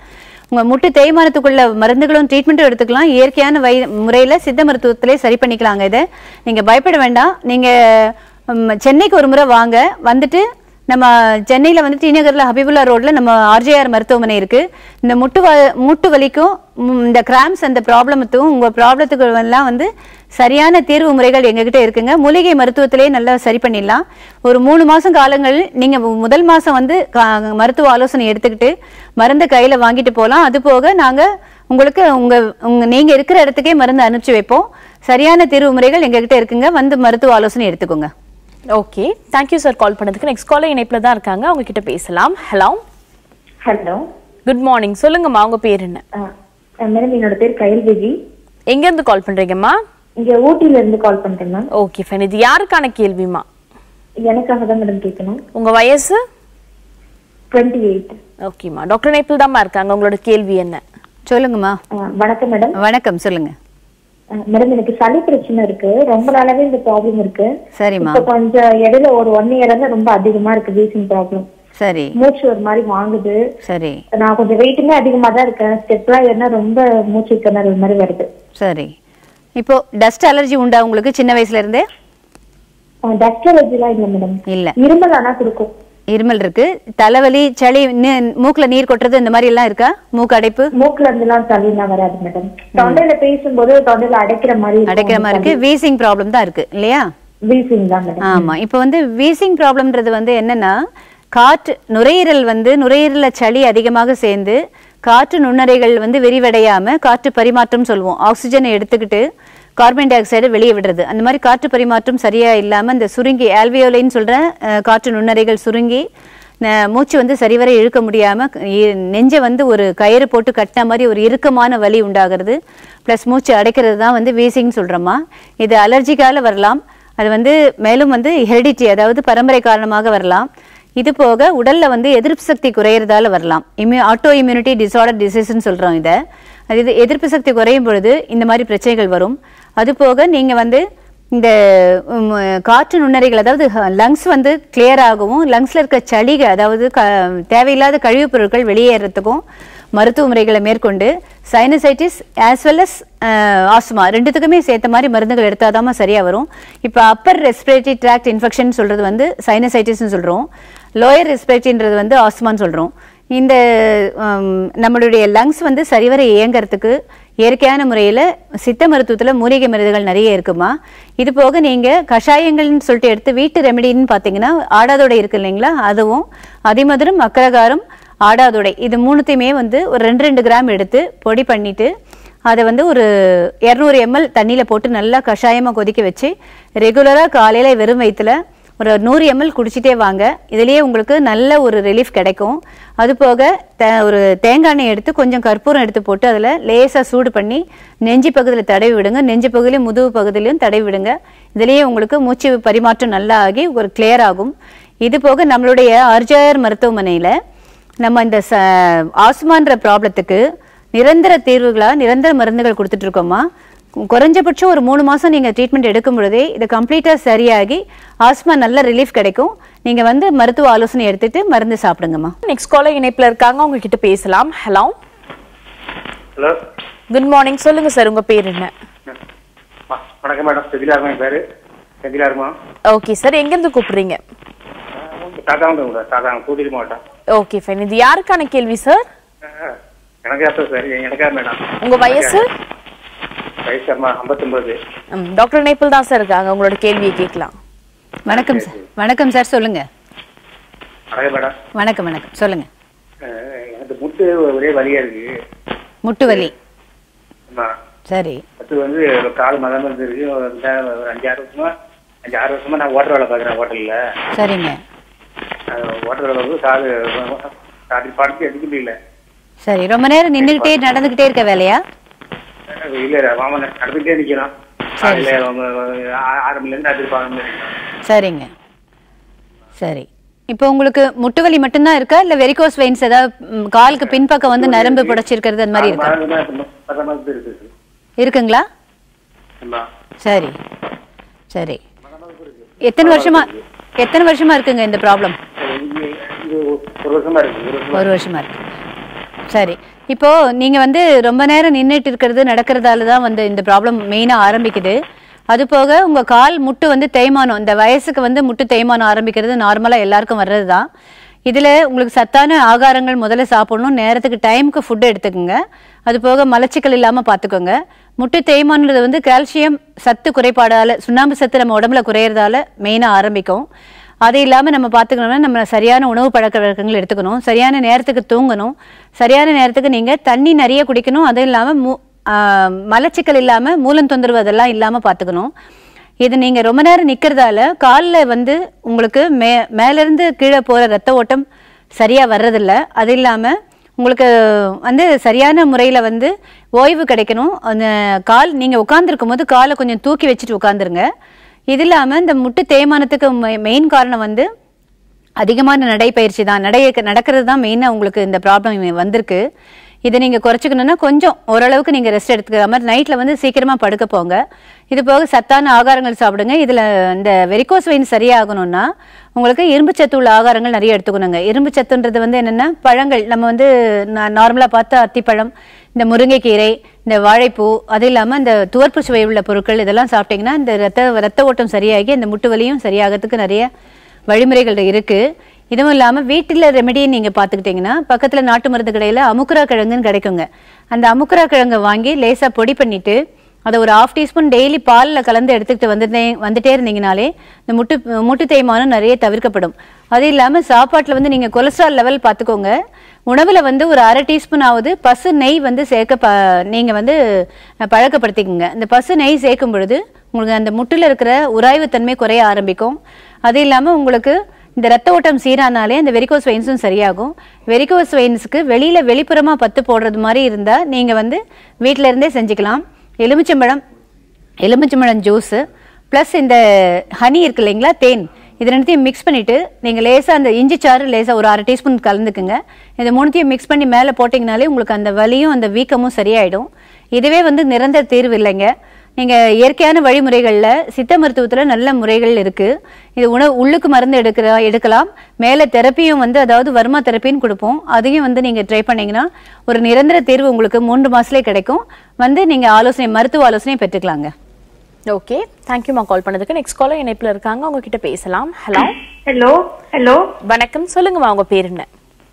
உங்க முட்டு தேய்மானத்துக்குள்ள மருந்துகளும் ட்ரீட்மெண்ட்டும் எடுத்துக்கலாம் இயற்கையான வை முறையில் சித்த மருத்துவத்திலே சரி பண்ணிக்கலாங்க இதை நீங்க பயப்பட வேண்டாம் நீங்க ம், சென்னைக்கு ஒரு முறை வாங்க வந்துட்டு நம்ம சென்னையில் வந்து டி நகரில் ஹபிபுல்லா ரோட்ல நம்ம ஆர்ஜேஆர் மருத்துவமனை இருக்கு இந்த முட்டு வ மூட்டு வலிக்கும் ம், இந்த கிராம்ஸ் அந்த ப்ராப்ளமத்துக்கும் உங்க ப்ராப்ளத்துக்கு எல்லாம் வந்து சரியான தீர்வு முறைகள் எங்ககிட்ட இருக்குங்க மூலிகை மருத்துவத்திலே நல்லா சரி பண்ணிடலாம் ஒரு மூணு மாசம் காலங்கள் நீங்க முதல் மாசம் வந்து கா- மருத்துவ ஆலோசனை எடுத்துக்கிட்டு மருந்து கையில வாங்கிட்டு போகலாம் அது போக நாங்க உங்களுக்கு உங்க உங்க நீங்க இருக்கிற இடத்துக்கே மருந்து அனுப்பிச்சு வைப்போம் சரியான தீர்வு முறைகள் எங்ககிட்ட இருக்குங்க வந்து மருத்துவ ஆலோசனை எடுத்துக்கோங்க ஓகே தேங்க்யூ சார் கால் பண்ணதுக்கு நெக்ஸ்ட் காலர் இணைப்புல தான் இருக்காங்க அவங்க கிட்ட பேசலாம் ஹலோ ஹலோ குட் மார்னிங் சொல்லுங்கம்மா உங்க பேர் என்ன மேடம் என்னோட பேர் கயல்விஜி எங்க இருந்து கால் பண்றீங்கம்மா இங்க ஊட்டில இருந்து கால் பண்றேன் மேம் ஓகே ஃபைன் இது யாருக்கான கேள்விமா எனக்காக தான் மேடம் கேட்கணும் உங்க வயசு டுவெண்ட்டி எயிட் ஓகேம்மா டாக்டர் நேபிள் தாம்மா இருக்காங்க உங்களோட கேள்வி என்ன சொல்லுங்கம்மா வணக்கம் மேடம் வணக்கம் சொல்லுங்க மேடம் எனக்கு சளி பிரச்சனை இருக்கு ரொம்ப நாளாவே இந்த ப்ராப்ளம் இருக்கு சரிம்மா இப்ப கொஞ்சம் இடையில ஒரு ஒன் இயரா தான் ரொம்ப அதிகமா இருக்கு வீசிங் ப்ராப்ளம் சரி மூச்சு ஒரு மாதிரி வாங்குது சரி நான் கொஞ்சம் வெயிட்டுமே அதிகமா தான் இருக்கேன் ஸ்டெப்லாம் ஏறினா ரொம்ப மூச்சு திணறல் மாதிரி வருது சரி இப்போ டஸ்ட் அலர்ஜி உண்டா உங்களுக்கு சின்ன வயசுல இருந்தே டஸ்ட் அலர்ஜிலாம் இல்லை மேடம் இல்ல இருமல் ஆனா கொடுக்கும் இருமல் இருக்கு தலைவலி சளி நி- மூக்குல நீர் கொட்டுறது இந்த மாதிரி எல்லாம் இருக்கா மூக்கு அடைப்பு மூக்குல இருந்து எல்லாம் சளிலாம் வராது மேடம் தொண்டையில பேசும்போது தொண்டையில அடைக்கிற மாதிரி இருக்கும். அடைக்கிற மாதிரி இருக்கு வீசிங் ப்ராப்ளம் தான் இருக்கு இல்லையா வீசிங் தான் மேடம் ஆமா இப்போ வந்து வீசிங் ப்ராப்ளம்ன்றது வந்து என்னன்னா காற்று நுரையீரல் வந்து நுரையீரல்ல சளி அதிகமாக சேர்ந்து காற்று நுண்ணறைகள் வந்து விரிவடையாம காற்று பரிமாற்றம் சொல்லுவோம் ஆக்சிஜனை எடுத்துக்கிட்டு கார்பன் டை ஆக்சைடை வெளியே விடுறது அந்த மாதிரி காற்று பரிமாற்றம் சரியா இல்லாம இந்த சுருங்கி ஆல்வியோலைன்னு சொல்ற அஹ், காற்று நுண்ணறைகள் சுருங்கி ந- மூச்சு வந்து சரிவர இழுக்க முடியாம இ- நெஞ்சை வந்து ஒரு கயிறு போட்டு கட்டின மாதிரி ஒரு இறுக்கமான வலி உண்டாகிறது ப்ளஸ் மூச்சு அடைக்கிறது தான் வந்து வீசிங் சொல்றோமா இது அலர்ஜிக்கால வரலாம் அது வந்து மேலும் வந்து ஹெரிடிட்டி அதாவது பரம்பரை காரணமாக வரலாம் இது போக உடல்ல வந்து எதிர்ப்பு சக்தி குறையறதால வரலாம் இம்யூ ஆட்டோ இம்யூனிட்டி டிசார்டர் டிசீஸ்ன்னு சொல்றோம் இதை அது இது எதிர்ப்பு சக்தி குறையும் பொழுது இந்த மாதிரி பிரச்சனைகள் வரும் அது போக நீங்க வந்து இந்த உம், காற்று நுண்ணறைகள் அதாவது லங்ஸ் வந்து கிளியர் ஆகவும் லங்ஸ்ல இருக்க சளிக அதாவது க தேவையில்லாத கழிவுப் பொருட்கள் வெளியேறதுக்கும் மருத்துவ முறைகளை மேற்கொண்டு sinusitis as well as asthma ரெண்டுத்துக்குமே சேர்த்த மாதிரி மருந்துகள் எடுத்தாதாம சரியா வரும் இப்போ அப்பர் ரெஸ்பிரேட்டரி ட்ராக்ட் இன்ஃபெக்ஷன் சொல்றது வந்து சைனசைட்டிஸ்னு சொல்றோம் லோயர் ரெஸ்பிரேட்டரின்றது வந்து ஆஸ்மான்னு சொல்றோம் இந்த ஹம், நம்மளுடைய லங்ஸ் வந்து சரிவர இயங்கறதுக்கு இயற்கையான முறையில் சித்த மருத்துவத்தில் மூலிகை மருந்துகள் நிறைய இருக்குமா இது போக நீங்கள் கஷாயங்கள்னு சொல்லிட்டு எடுத்து வீட்டு ரெமெடின்னு பார்த்தீங்கன்னா ஆடாதோடை இருக்கு இல்லைங்களா அதுவும் அதிமதுரம் அக்கரகாரம் ஆடாதோடை இது மூணுத்தையுமே வந்து ஒரு ரெண்டு ரெண்டு கிராம் எடுத்து பொடி பண்ணிட்டு அதை வந்து ஒரு இரநூறு எம்எல் தண்ணியில் போட்டு நல்லா கஷாயமாக கொதிக்க வச்சு ரெகுலராக காலையில் வெறும் வயிற்றுல ஒரு நூறு எம்எல் குடிச்சிட்டே வாங்க இதுலயே உங்களுக்கு நல்ல ஒரு ரிலீஃப் கிடைக்கும் அது போக தே- ஒரு தேங்காய் எண்ணெய் எடுத்து கொஞ்சம் கற்பூரம் எடுத்து போட்டு அதில் லேசாக சூடு பண்ணி நெஞ்சு பகுதியில் தடவி விடுங்க நெஞ்சு பகுதியிலும் முதுகு பகுதியிலும் தடவி விடுங்க இதுலயே உங்களுக்கு மூச்சு பரிமாற்றம் நல்லா ஆகி ஒரு கிளியர் ஆகும் இது போக நம்மளுடைய ஆர்ஜாயர் மருத்துவமனையில் நம்ம இந்த ச ஆஸ்மான்ற ப்ராப்ளத்துக்கு நிரந்தர தீர்வுகளா நிரந்தர மருந்துகள் கொடுத்துட்டு இருக்கோமா குறைஞ்சபட்சம் ஒரு மூணு மாசம் நீங்க ட்ரீட்மெண்ட் எடுக்கும் பொழுதே இது கம்ப்ளீட்டா சரியாகி ஆஸ்மா நல்ல ரிலீஃப் கிடைக்கும் நீங்க வந்து மருத்துவ ஆலோசனை எடுத்துட்டு மருந்து சாப்பிடுங்கம்மா நெக்ஸ்ட் காலர் இணைப்புல இருக்காங்க அவங்க கிட்ட பேசலாம் ஹலோ ஹலோ குட் மார்னிங் சொல்லுங்க சார் உங்க பேர் என்ன வணக்கம் மேடம் செதிலா இருக்கும் என் பேரு செதிலா இருக்குமா ஓகே சார் எங்க இருந்து கூப்பிடுறீங்க தாத்தாங்க உங்க தாத்தாங்க கூட்டிட்டு மாவட்டம் ஓகே ஃபைன் இது யாருக்கான கேள்வி சார் எனக்கு அப்போ சார் எனக்கா மேடம் உங்க வயசு வயசு அம்மா ஐம்பத்தொம்பது ம், டாக்டர் நேபிள் தான் சார் இருக்காங்க உங்களோட கேள்வியை கேட்கலாம் வணக்கம் சார் வணக்கம் சார் சொல்லுங்க வணக்கம் மேடம் வணக்கம் வணக்கம் சொல்லுங்க அஹ் எனக்கு முட்டு ஒரே வலியா இருக்கு முட்டு வலி ஆமா சரி அது வந்து கால் மதம் இருக்கு ஒரு ஒரு அஞ்சாறு வருஷமா அஞ்சாறு வருஷமா நான் ஓட்டர் வேலை பார்க்குறேன் ஹோட்டலில் சரிங்க ஓட்டர் வேலை வந்து கால் காட்டி பாட்டு எடுக்க முடியல சரி ரொம்ப நேரம் நின்றுகிட்டே நடந்துகிட்டே இருக்க வேலையா இல்ல மாமா நடந்துட்டே நிக்கிறோம் காலையில அவங்க ஆ- ஆறு மணில இருந்து ராத்திரி பதினொரு மணி வரைக்கும். சரிங்க சரி இப்போ உங்களுக்கு முட்டு வலி மட்டும்தான் இருக்கா இல்ல வெரிகோஸ் வெயின்ஸ் ஏதாவது ம், காலுக்கு பின்பக்கம் வந்து நரம்பு புடைச்சிருக்கிறது அந்த மாதிரி இருக்கா மாதமா இருக்கு, பத்து மாதத்து இருக்குது இருக்குங்களா ஆமா சரி சரி எத்தனை வருஷமா எத்தனை வருஷமா இருக்குங்க இந்த ப்ராப்ளம் இது இது ஒரு வருஷமா இருக்கு ஒரு வருஷமா ஒரு வருஷமா இருக்கு சரி இப்போ நீங்க வந்து ரொம்ப நேரம் நின்றுட்டு இருக்கிறது நடக்கிறதால தான் வந்து இந்த ப்ராப்ளம் மெயினா ஆரம்பிக்குது அது போக உங்க கால் முட்டு வந்து தேய்மானம் இந்த வயசுக்கு வந்து முட்டு தேய்மானம் ஆரம்பிக்கிறது நார்மலா எல்லாருக்கும் வர்றது தான் இதுல உங்களுக்கு சத்தான ஆகாரங்கள் முதல்ல சாப்பிடணும் நேரத்துக்கு டைமுக்கு ஃபுட் எடுத்துக்கோங்க அது போக மலச்சிக்கல் இல்லாம பாத்துக்கோங்க முட்டு தேய்மானது வந்து கால்சியம் சத்து குறைபாடால சுண்ணாம்பு சத்து நம்ம உடம்புல குறையறதால மெயினா ஆரம்பிக்கும் அது இல்லாமல் நம்ம பார்த்துக்கணும்னா நம்ம சரியான உணவு பழக்க வழக்கங்கள் எடுத்துக்கணும் சரியான நேரத்துக்கு தூங்கணும் சரியான நேரத்துக்கு நீங்கள் தண்ணி நிறைய குடிக்கணும் அதுவும் இல்லாமல் மூ ஆஹ் மலச்சிக்கல் இல்லாமல் மூலம் தொந்தரவு அதெல்லாம் இல்லாமல் பார்த்துக்கணும் இது நீங்கள் ரொம்ப நேரம் நிற்கிறதால காலில் வந்து உங்களுக்கு மே மேலேருந்து கீழே போகிற ரத்த ஓட்டம் சரியாக வர்றதில்ல அது இல்லாமல் உங்களுக்கு வந்து சரியான முறையில் வந்து ஓய்வு கிடைக்கணும் அந்த கால் நீங்கள் உட்காந்துருக்கும் போது காலை கொஞ்சம் தூக்கி வச்சுட்டு உட்காந்துருங்க இது இல்லாமல் இந்த முட்டு தேய்மானத்துக்கு மெயின் காரணம் வந்து அதிகமான நடைப்பயிற்சி தான் நடை நடக்கிறது தான் மெயினாக உங்களுக்கு இந்த ப்ராப்ளம் வந்திருக்கு இதை நீங்கள் குறைச்சிக்கணும்னா கொஞ்சம் ஓரளவுக்கு நீங்கள் ரெஸ்ட் எடுத்துக்கிற மாதிரி நைட்டில் வந்து சீக்கிரமாக படுக்க போங்க இது போக சத்தான ஆகாரங்கள் சாப்பிடுங்க இதில் இந்த வெரிகோஸ் வெயின் சரியாகணும்னா உங்களுக்கு இரும்பு சத்து உள்ள ஆகாரங்கள் நிறைய எடுத்துக்கணுங்க இரும்பு சத்துன்றது வந்து என்னென்னா பழங்கள் நம்ம வந்து நார்மலாக பார்த்தா அத்திப்பழம் இந்த முருங்கைக்கீரை இந்த வாழைப்பூ அது இல்லாமல் இந்த துவர்ப்பு சுவை உள்ள பொருட்கள் இதெல்லாம் சாப்பிட்டீங்கன்னா இந்த ரத்த ரத்த ஓட்டம் சரியாகி இந்த முட்டு வலியும் சரியாகிறதுக்கு நிறைய வழிமுறைகள் இருக்கு இதுவும் இல்லாமல் வீட்டில் ரெமெடி நீங்கள் பார்த்துக்கிட்டிங்கன்னா பக்கத்தில் நாட்டு மருந்து கடையில் அமுக்குரா கிழங்குன்னு கிடைக்குங்க அந்த அமுக்குரா கிழங்கை வாங்கி லேசாக பொடி பண்ணிட்டு அதை ஒரு ஹாஃப் டீஸ்பூன் டெய்லி பாலில் கலந்து எடுத்துக்கிட்டு வந்துட்டே வந்துட்டே இருந்தீங்கனாலே இந்த முட்டு முட்டு தேய்மானம் நிறைய தவிர்க்கப்படும் அது இல்லாமல் சாப்பாட்டில் வந்து நீங்கள் கொலஸ்ட்ரால் லெவல் பார்த்துக்கோங்க உணவில் வந்து ஒரு அரை டீஸ்பூன் ஆகுது பசு நெய் வந்து சேர்க்க ப நீங்கள் வந்து பழக்கப்படுத்திக்கோங்க இந்த பசு நெய் சேர்க்கும் பொழுது உங்களுக்கு அந்த முட்டில் இருக்கிற உராய்வுத்தன்மை குறைய ஆரம்பிக்கும் அது இல்லாமல் உங்களுக்கு இந்த ரத்த ஓட்டம் சீரானாலே அந்த வெரிகோஸ் வெயின்ஸும் சரியாகும் வெரிகோஸ் வெயின்ஸுக்கு வெளியில் வெளிப்புறமாக பத்து போடுறது மாதிரி இருந்தால் நீங்கள் வந்து வீட்டில இருந்தே செஞ்சுக்கலாம் எலுமிச்சம்பழம் எலுமிச்சம்பழம் ஜூஸு ப்ளஸ் இந்த ஹனி இருக்கு இல்லைங்களா தேன் இது ரெண்டுத்தையும் மிக்ஸ் பண்ணிவிட்டு நீங்கள் லேசாக அந்த இஞ்சி சாறு லேசாக ஒரு அரை டீஸ்பூன் கலந்துக்குங்க இது மூணுத்தையும் மிக்ஸ் பண்ணி மேலே போட்டிங்கனாலே உங்களுக்கு அந்த வலியும் அந்த வீக்கமும் சரியாயிடும் இதுவே வந்து நிரந்தர தீர்வு இல்லைங்க நீங்கள் இயற்கையான வழிமுறைகளில் சித்த மருத்துவத்தில் நல்ல முறைகள் இருக்குது இது உணவு உள்ளுக்கு மருந்து எடுக்கிற எடுக்கலாம் மேலே தெரப்பியும் வந்து அதாவது வர்மா தெரப்பின்னு கொடுப்போம் அதையும் வந்து நீங்கள் ட்ரை பண்ணீங்கன்னா ஒரு நிரந்தர தீர்வு உங்களுக்கு மூன்று மாதத்துலேயே கிடைக்கும் வந்து நீங்கள் ஆலோசனை மருத்துவ ஆலோசனை பெற்றுக்கலாங்க ஓகே தேங்க்யூமா கால் பண்ணதுக்கு நெக்ஸ்ட் காலர் இணைப்புல இருக்காங்க அவங்க கிட்ட பேசலாம் ஹலோ ஹலோ ஹலோ வணக்கம் சொல்லுங்கம்மா உங்க பேர் என்ன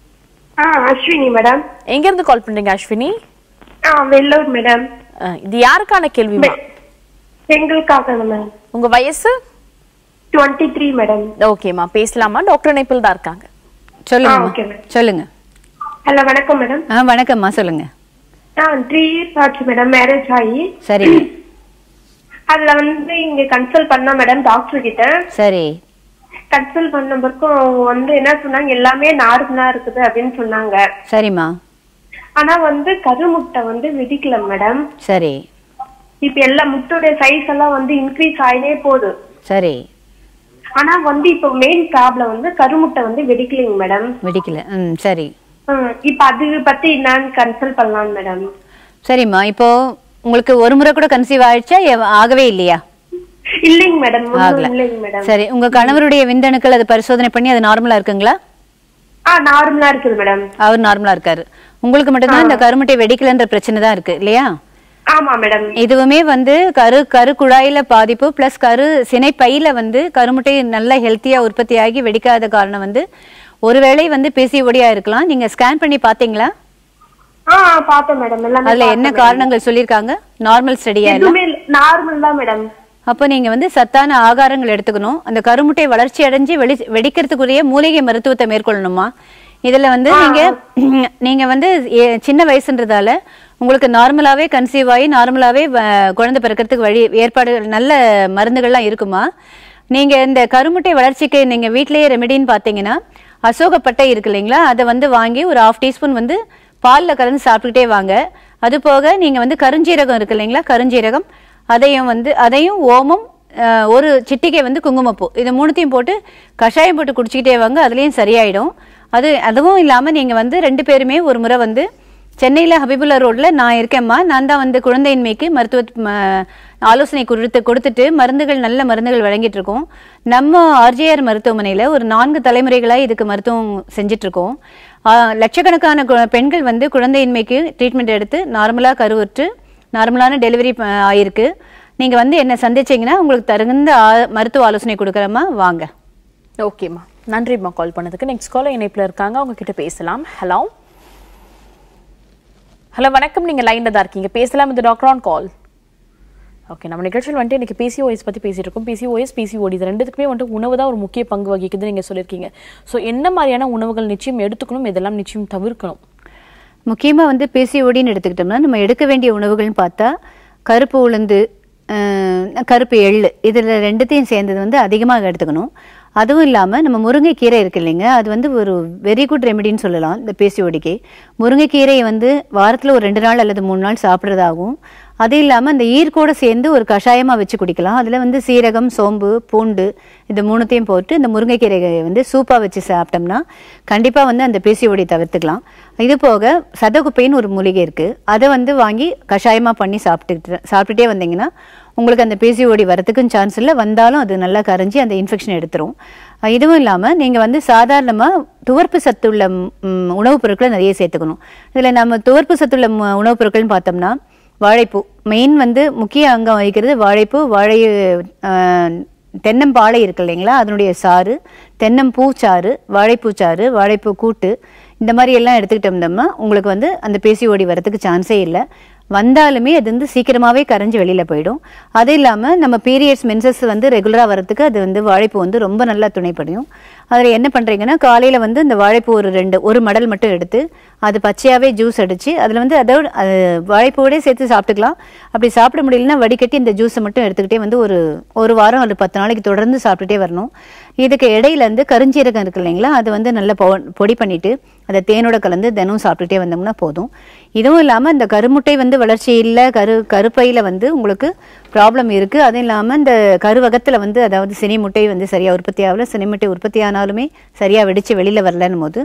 ஆ அஸ்வினி மேடம் எங்க இருந்து கால் பண்றீங்க அஸ்வினி ஆ வெள்ளூர் மேடம் அஹ், இது யாருக்கான கேள்விமா எங்களுக்காக மேடம் உங்க வயசு டுவெண்ட்டி த்ரீ மேடம் ஓகேம்மா பேசலாமா டாக்டர் இணைப்பில் தான் இருக்காங்க ஆ சொல்லுங்க ஓகே மேடம் சொல்லுங்க ஹலோ வணக்கம் மேடம் ஆ வணக்கம்மா சொல்லுங்க ஆ த்ரீ இயர்ஸ் ஆச்சு மேடம் மேரேஜ் ஆகி சரிங்க அதுல வந்து இங்க கன்சல்ட் பண்ணா மேடம் டாக்டர் கிட்ட சரி கன்சல்ட் பண்ண பிறக்கும் அவங்க வந்து என்ன சொன்னாங்க எல்லாமே நார்மலா இருக்குது அப்படின்னு சொன்னாங்க சரிம்மா ஆனா வந்து கருமுட்டை வந்து வெடிக்கல மேடம் சரி இப்ப எல்லா முட்டோட சைஸ் எல்லாம் வந்து இன்க்ரீஸ் ஆயினே போகுது சரி ஆனா வந்து இப்ப மெயின் ப்ராப்ளம் வந்து கருமுட்டை வந்து வெடிக்கலைங்க மேடம் வெடிக்கல ம் சரி ம், இப்ப அது பத்தி என்னன்னு கன்சல்ட் பண்ணலாம் மேடம் சரிம்மா இப்போ உங்களுக்கு ஒரு முறை கூட கன்சீவ் ஆயிடுச்சா எவ- ஆகவே இல்லையா இல்லைங்க மேடம் ஆகல இல்லைங்க மேடம் சரி உங்க கணவருடைய விந்தணுக்கள் அது பரிசோதனை பண்ணி அது நார்மலா இருக்குங்களா ஆ நார்மலா இருக்குது மேடம் அவர் நார்மலா இருக்காரு உங்களுக்கு மட்டும்தான் இந்த கருமுட்டை வெடிக்கலன்ற பிரச்சனை தான் இருக்கு இல்லையா ஆமா மேடம் இதுவுமே வந்து கரு கரு குழாயில பாதிப்பு பிளஸ் கரு சினைப்பையில வந்து கருமுட்டை நல்ல ஹெல்த்தியா உற்பத்தியாகி வெடிக்காத காரணம் வந்து ஒருவேளை வந்து பிசிஓடியா இருக்கலாம் நீங்க ஸ்கேன் பண்ணி பாத்தீங்களா ஆ ஆ, பார்த்தேன் மேடம் எல்லாமே அதுல என்ன காரணங்கள் சொல்லியிருக்காங்க நார்மல் ஸ்டடியா இல்ல எதுவுமே நார்மல் தான் மேடம் அப்போ நீங்க வந்து சத்தான ஆகாரங்கள் எடுத்துக்கணும் அந்த கருமுட்டை வளர்ச்சி அடைஞ்சு வெடி வெடிக்கிறதுக்குரிய மூலிகை மருத்துவத்தை மேற்கொள்ளணுமா இதுல வந்து நீங்க நீங்க வந்து ஏ- சின்ன வயசுன்றதால உங்களுக்கு நார்மலாவே கன்சீவ் ஆகி நார்மலாவே வ- குழந்தை பிறக்கிறதுக்கு வழி ஏற்பாடு நல்ல மருந்துகள்லாம் இருக்குமா நீங்க இந்த கருமுட்டை வளர்ச்சிக்கு நீங்க வீட்டிலேயே ரெமெடின்னு பாத்தீங்கன்னா அசோகப்பட்டை இருக்கு இல்லைங்களா அதை வந்து வாங்கி ஒரு ஹாஃப் டீஸ்பூன் வந்து பால்ல கலந்து சாப்பிட்டுக்கிட்டே வாங்க அது போக நீங்க வந்து கருஞ்சீரகம் இருக்கு இல்லைங்களா கருஞ்சீரகம் அதையும் வந்து அதையும் ஓமம் அஹ், ஒரு சிட்டிகை வந்து குங்குமப்பூ இது மூணுத்தையும் போட்டு கஷாயம் போட்டு குடிச்சிக்கிட்டே வாங்க அதுலேயும் சரியாயிடும் அது அதுவும் இல்லாமல் நீங்கள் வந்து ரெண்டு பேருமே ஒரு முறை வந்து சென்னையில் ஹபிபுல்லா ரோட்ல நான் இருக்கேம்மா நான் தான் வந்து குழந்தையின்மைக்கு மருத்துவ ம- ஆலோசனை கொடுத்து கொடுத்துட்டு மருந்துகள் நல்ல மருந்துகள் வழங்கிட்டு இருக்கோம் நம்ம ஆர்ஜிஆர் மருத்துவமனையில் ஒரு நான்கு தலைமுறைகளாக இதுக்கு மருத்துவம் செஞ்சுட்டு இருக்கோம் ஆ, லட்சக்கணக்கான கு- பெண்கள் வந்து குழந்தையின்மைக்கு ட்ரீட்மெண்ட் எடுத்து நார்மலாக கருவுற்று நார்மலான டெலிவரி ப- ஆயிருக்கு நீங்கள் வந்து என்ன சந்திச்சீங்கன்னா உங்களுக்கு தகுந்த ஆ- மருத்துவ ஆலோசனை கொடுக்குறேம்மா வாங்க ஓகேம்மா நன்றிம்மா கால் பண்ணதுக்கு நெக்ஸ்ட் காலர் இணைப்புல இருக்காங்க அவங்க கிட்ட பேசலாம் ஹலோ ஹலோ வணக்கம் நீங்க லைன்ல தான் இருக்கீங்க பேசலாம் இந்த டாக்டர் ஆன் கால் ஓகே நம்ம நிகழ்ச்சியில் வந்துட்டு இன்னைக்கு பிசிஓஎஸ் பத்தி பேசிட்டு இருக்கோம் பிசிஓஎஸ் பிசிஓடி இது ரெண்டுத்துக்குமே வந்துட்டு உணவு தான் ஒரு முக்கிய பங்கு வகிக்குதுன்னு நீங்க சொல்லியிருக்கீங்க ஸோ என்ன மாதிரியான உணவுகள் நிச்சயம் எடுத்துக்கணும் இதெல்லாம் நிச்சயம் தவிர்க்கணும் முக்கியமாக வந்து பிசிஓடின்னு எடுத்துக்கிட்டோம்னா நம்ம எடுக்க வேண்டிய உணவுகள்னு பார்த்தா கருப்பு உளுந்து அஹ், கருப்பு எள்ளு இதில் ரெண்டுத்தையும் சேர்ந்தது வந்து அதிகமாக எடுத்துக்கணும் அதுவும் இல்லாமல் நம்ம முருங்கைக்கீரை இருக்கு இல்லைங்க அது வந்து ஒரு வெரி குட் ரெமெடின்னு சொல்லலாம் இந்த பிசிஓடிக்கு முருங்கைக்கீரையை வந்து வாரத்தில் ஒரு ரெண்டு நாள் அல்லது மூணு நாள் சாப்பிட்றதாகும் அது இல்லாமல் அந்த ஈர்க்கோட சேர்ந்து ஒரு கஷாயமாக வச்சு குடிக்கலாம் அதில் வந்து சீரகம் சோம்பு பூண்டு இந்த மூணுத்தையும் போட்டு இந்த முருங்கைக்கீரையை வந்து சூப்பாக வச்சு சாப்பிட்டோம்னா கண்டிப்பாக வந்து அந்த பிசிஓடி தவிர்த்துக்கலாம் இது போக சதகுப்பைன்னு ஒரு மூலிகை இருக்குது அதை வந்து வாங்கி கஷாயமாக பண்ணி சாப்பிட்டுட்டு சாப்பிட்டுட்டே வந்தீங்கன்னா உங்களுக்கு அந்த பிசிஓடி வரத்துக்கும் சான்ஸ் இல்லை வந்தாலும் அது நல்லா கரைஞ்சி அந்த இன்ஃபெக்ஷன் எடுத்துரும் அஹ் இதுவும் இல்லாமல் நீங்கள் வந்து சாதாரணமாக துவர்ப்பு சத்துள்ள ம், உணவுப் பொருட்களை நிறைய சேர்த்துக்கணும் இதில் நம்ம துவர்ப்பு சத்துள்ள ம- உணவுப் பொருட்கள்னு பார்த்தோம்னா வாழைப்பூ மெயின் வந்து முக்கிய அங்கம் வகிக்கிறது வாழைப்பூ வாழை அஹ், தென்னம்பாலை இருக்கு இல்லைங்களா அதனுடைய சாறு தென்னம்பூ சாறு வாழைப்பூ சாறு வாழைப்பூ கூட்டு இந்த மாதிரி எல்லாம் எடுத்துக்கிட்டோம்னா உங்களுக்கு வந்து அந்த பேசிஓடி வரதுக்கு சான்ஸே இல்லை வந்தாலுமே அது வந்து சீக்கிரமாகவே கரைஞ்சு வெளியில் போயிடும் அது இல்லாமல் நம்ம பீரியட்ஸ் மென்சஸ் வந்து ரெகுலராக வரதுக்கு அது வந்து வாழைப்பூ வந்து ரொம்ப நல்லா துணைப்படும் அதில் என்ன பண்ணுறீங்கன்னா காலையில் வந்து இந்த வாழைப்பூ ஒரு ரெண்டு ஒரு மடல் மட்டும் எடுத்து அது பச்சையாகவே ஜூஸ் அடித்து அதில் வந்து அதோட அது வாழைப்பூவோடய சேர்த்து சாப்பிட்டுக்கலாம் அப்படி சாப்பிட முடியலன்னா வடிகட்டி இந்த ஜூஸை மட்டும் எடுத்துக்கிட்டே வந்து ஒரு ஒரு வாரம் ஒரு பத்து நாளைக்கு தொடர்ந்து சாப்பிட்டுட்டே வரணும் இதுக்கு இடையில இருந்து கருஞ்சீரகம் இருக்கு இல்லைங்களா அது வந்து நல்லா பொ- பொடி பண்ணிட்டு அதை தேனோட கலந்து தினம் சாப்பிட்டுட்டே வந்தோம்னா போதும் இதுவும் இல்லாமல் இந்த கருமுட்டை வந்து வளர்ச்சி இல்லை கரு கருப்பையில் வந்து உங்களுக்கு ப்ராப்ளம் இருக்குது அதுவும் இல்லாமல் இந்த கருவகத்தில் வந்து அதாவது சினி முட்டை வந்து சரியாக உற்பத்தி ஆகல சினி முட்டை உற்பத்தி ஆனாலுமே சரியாக வெடித்து வெளியில் வரலன்னும் போது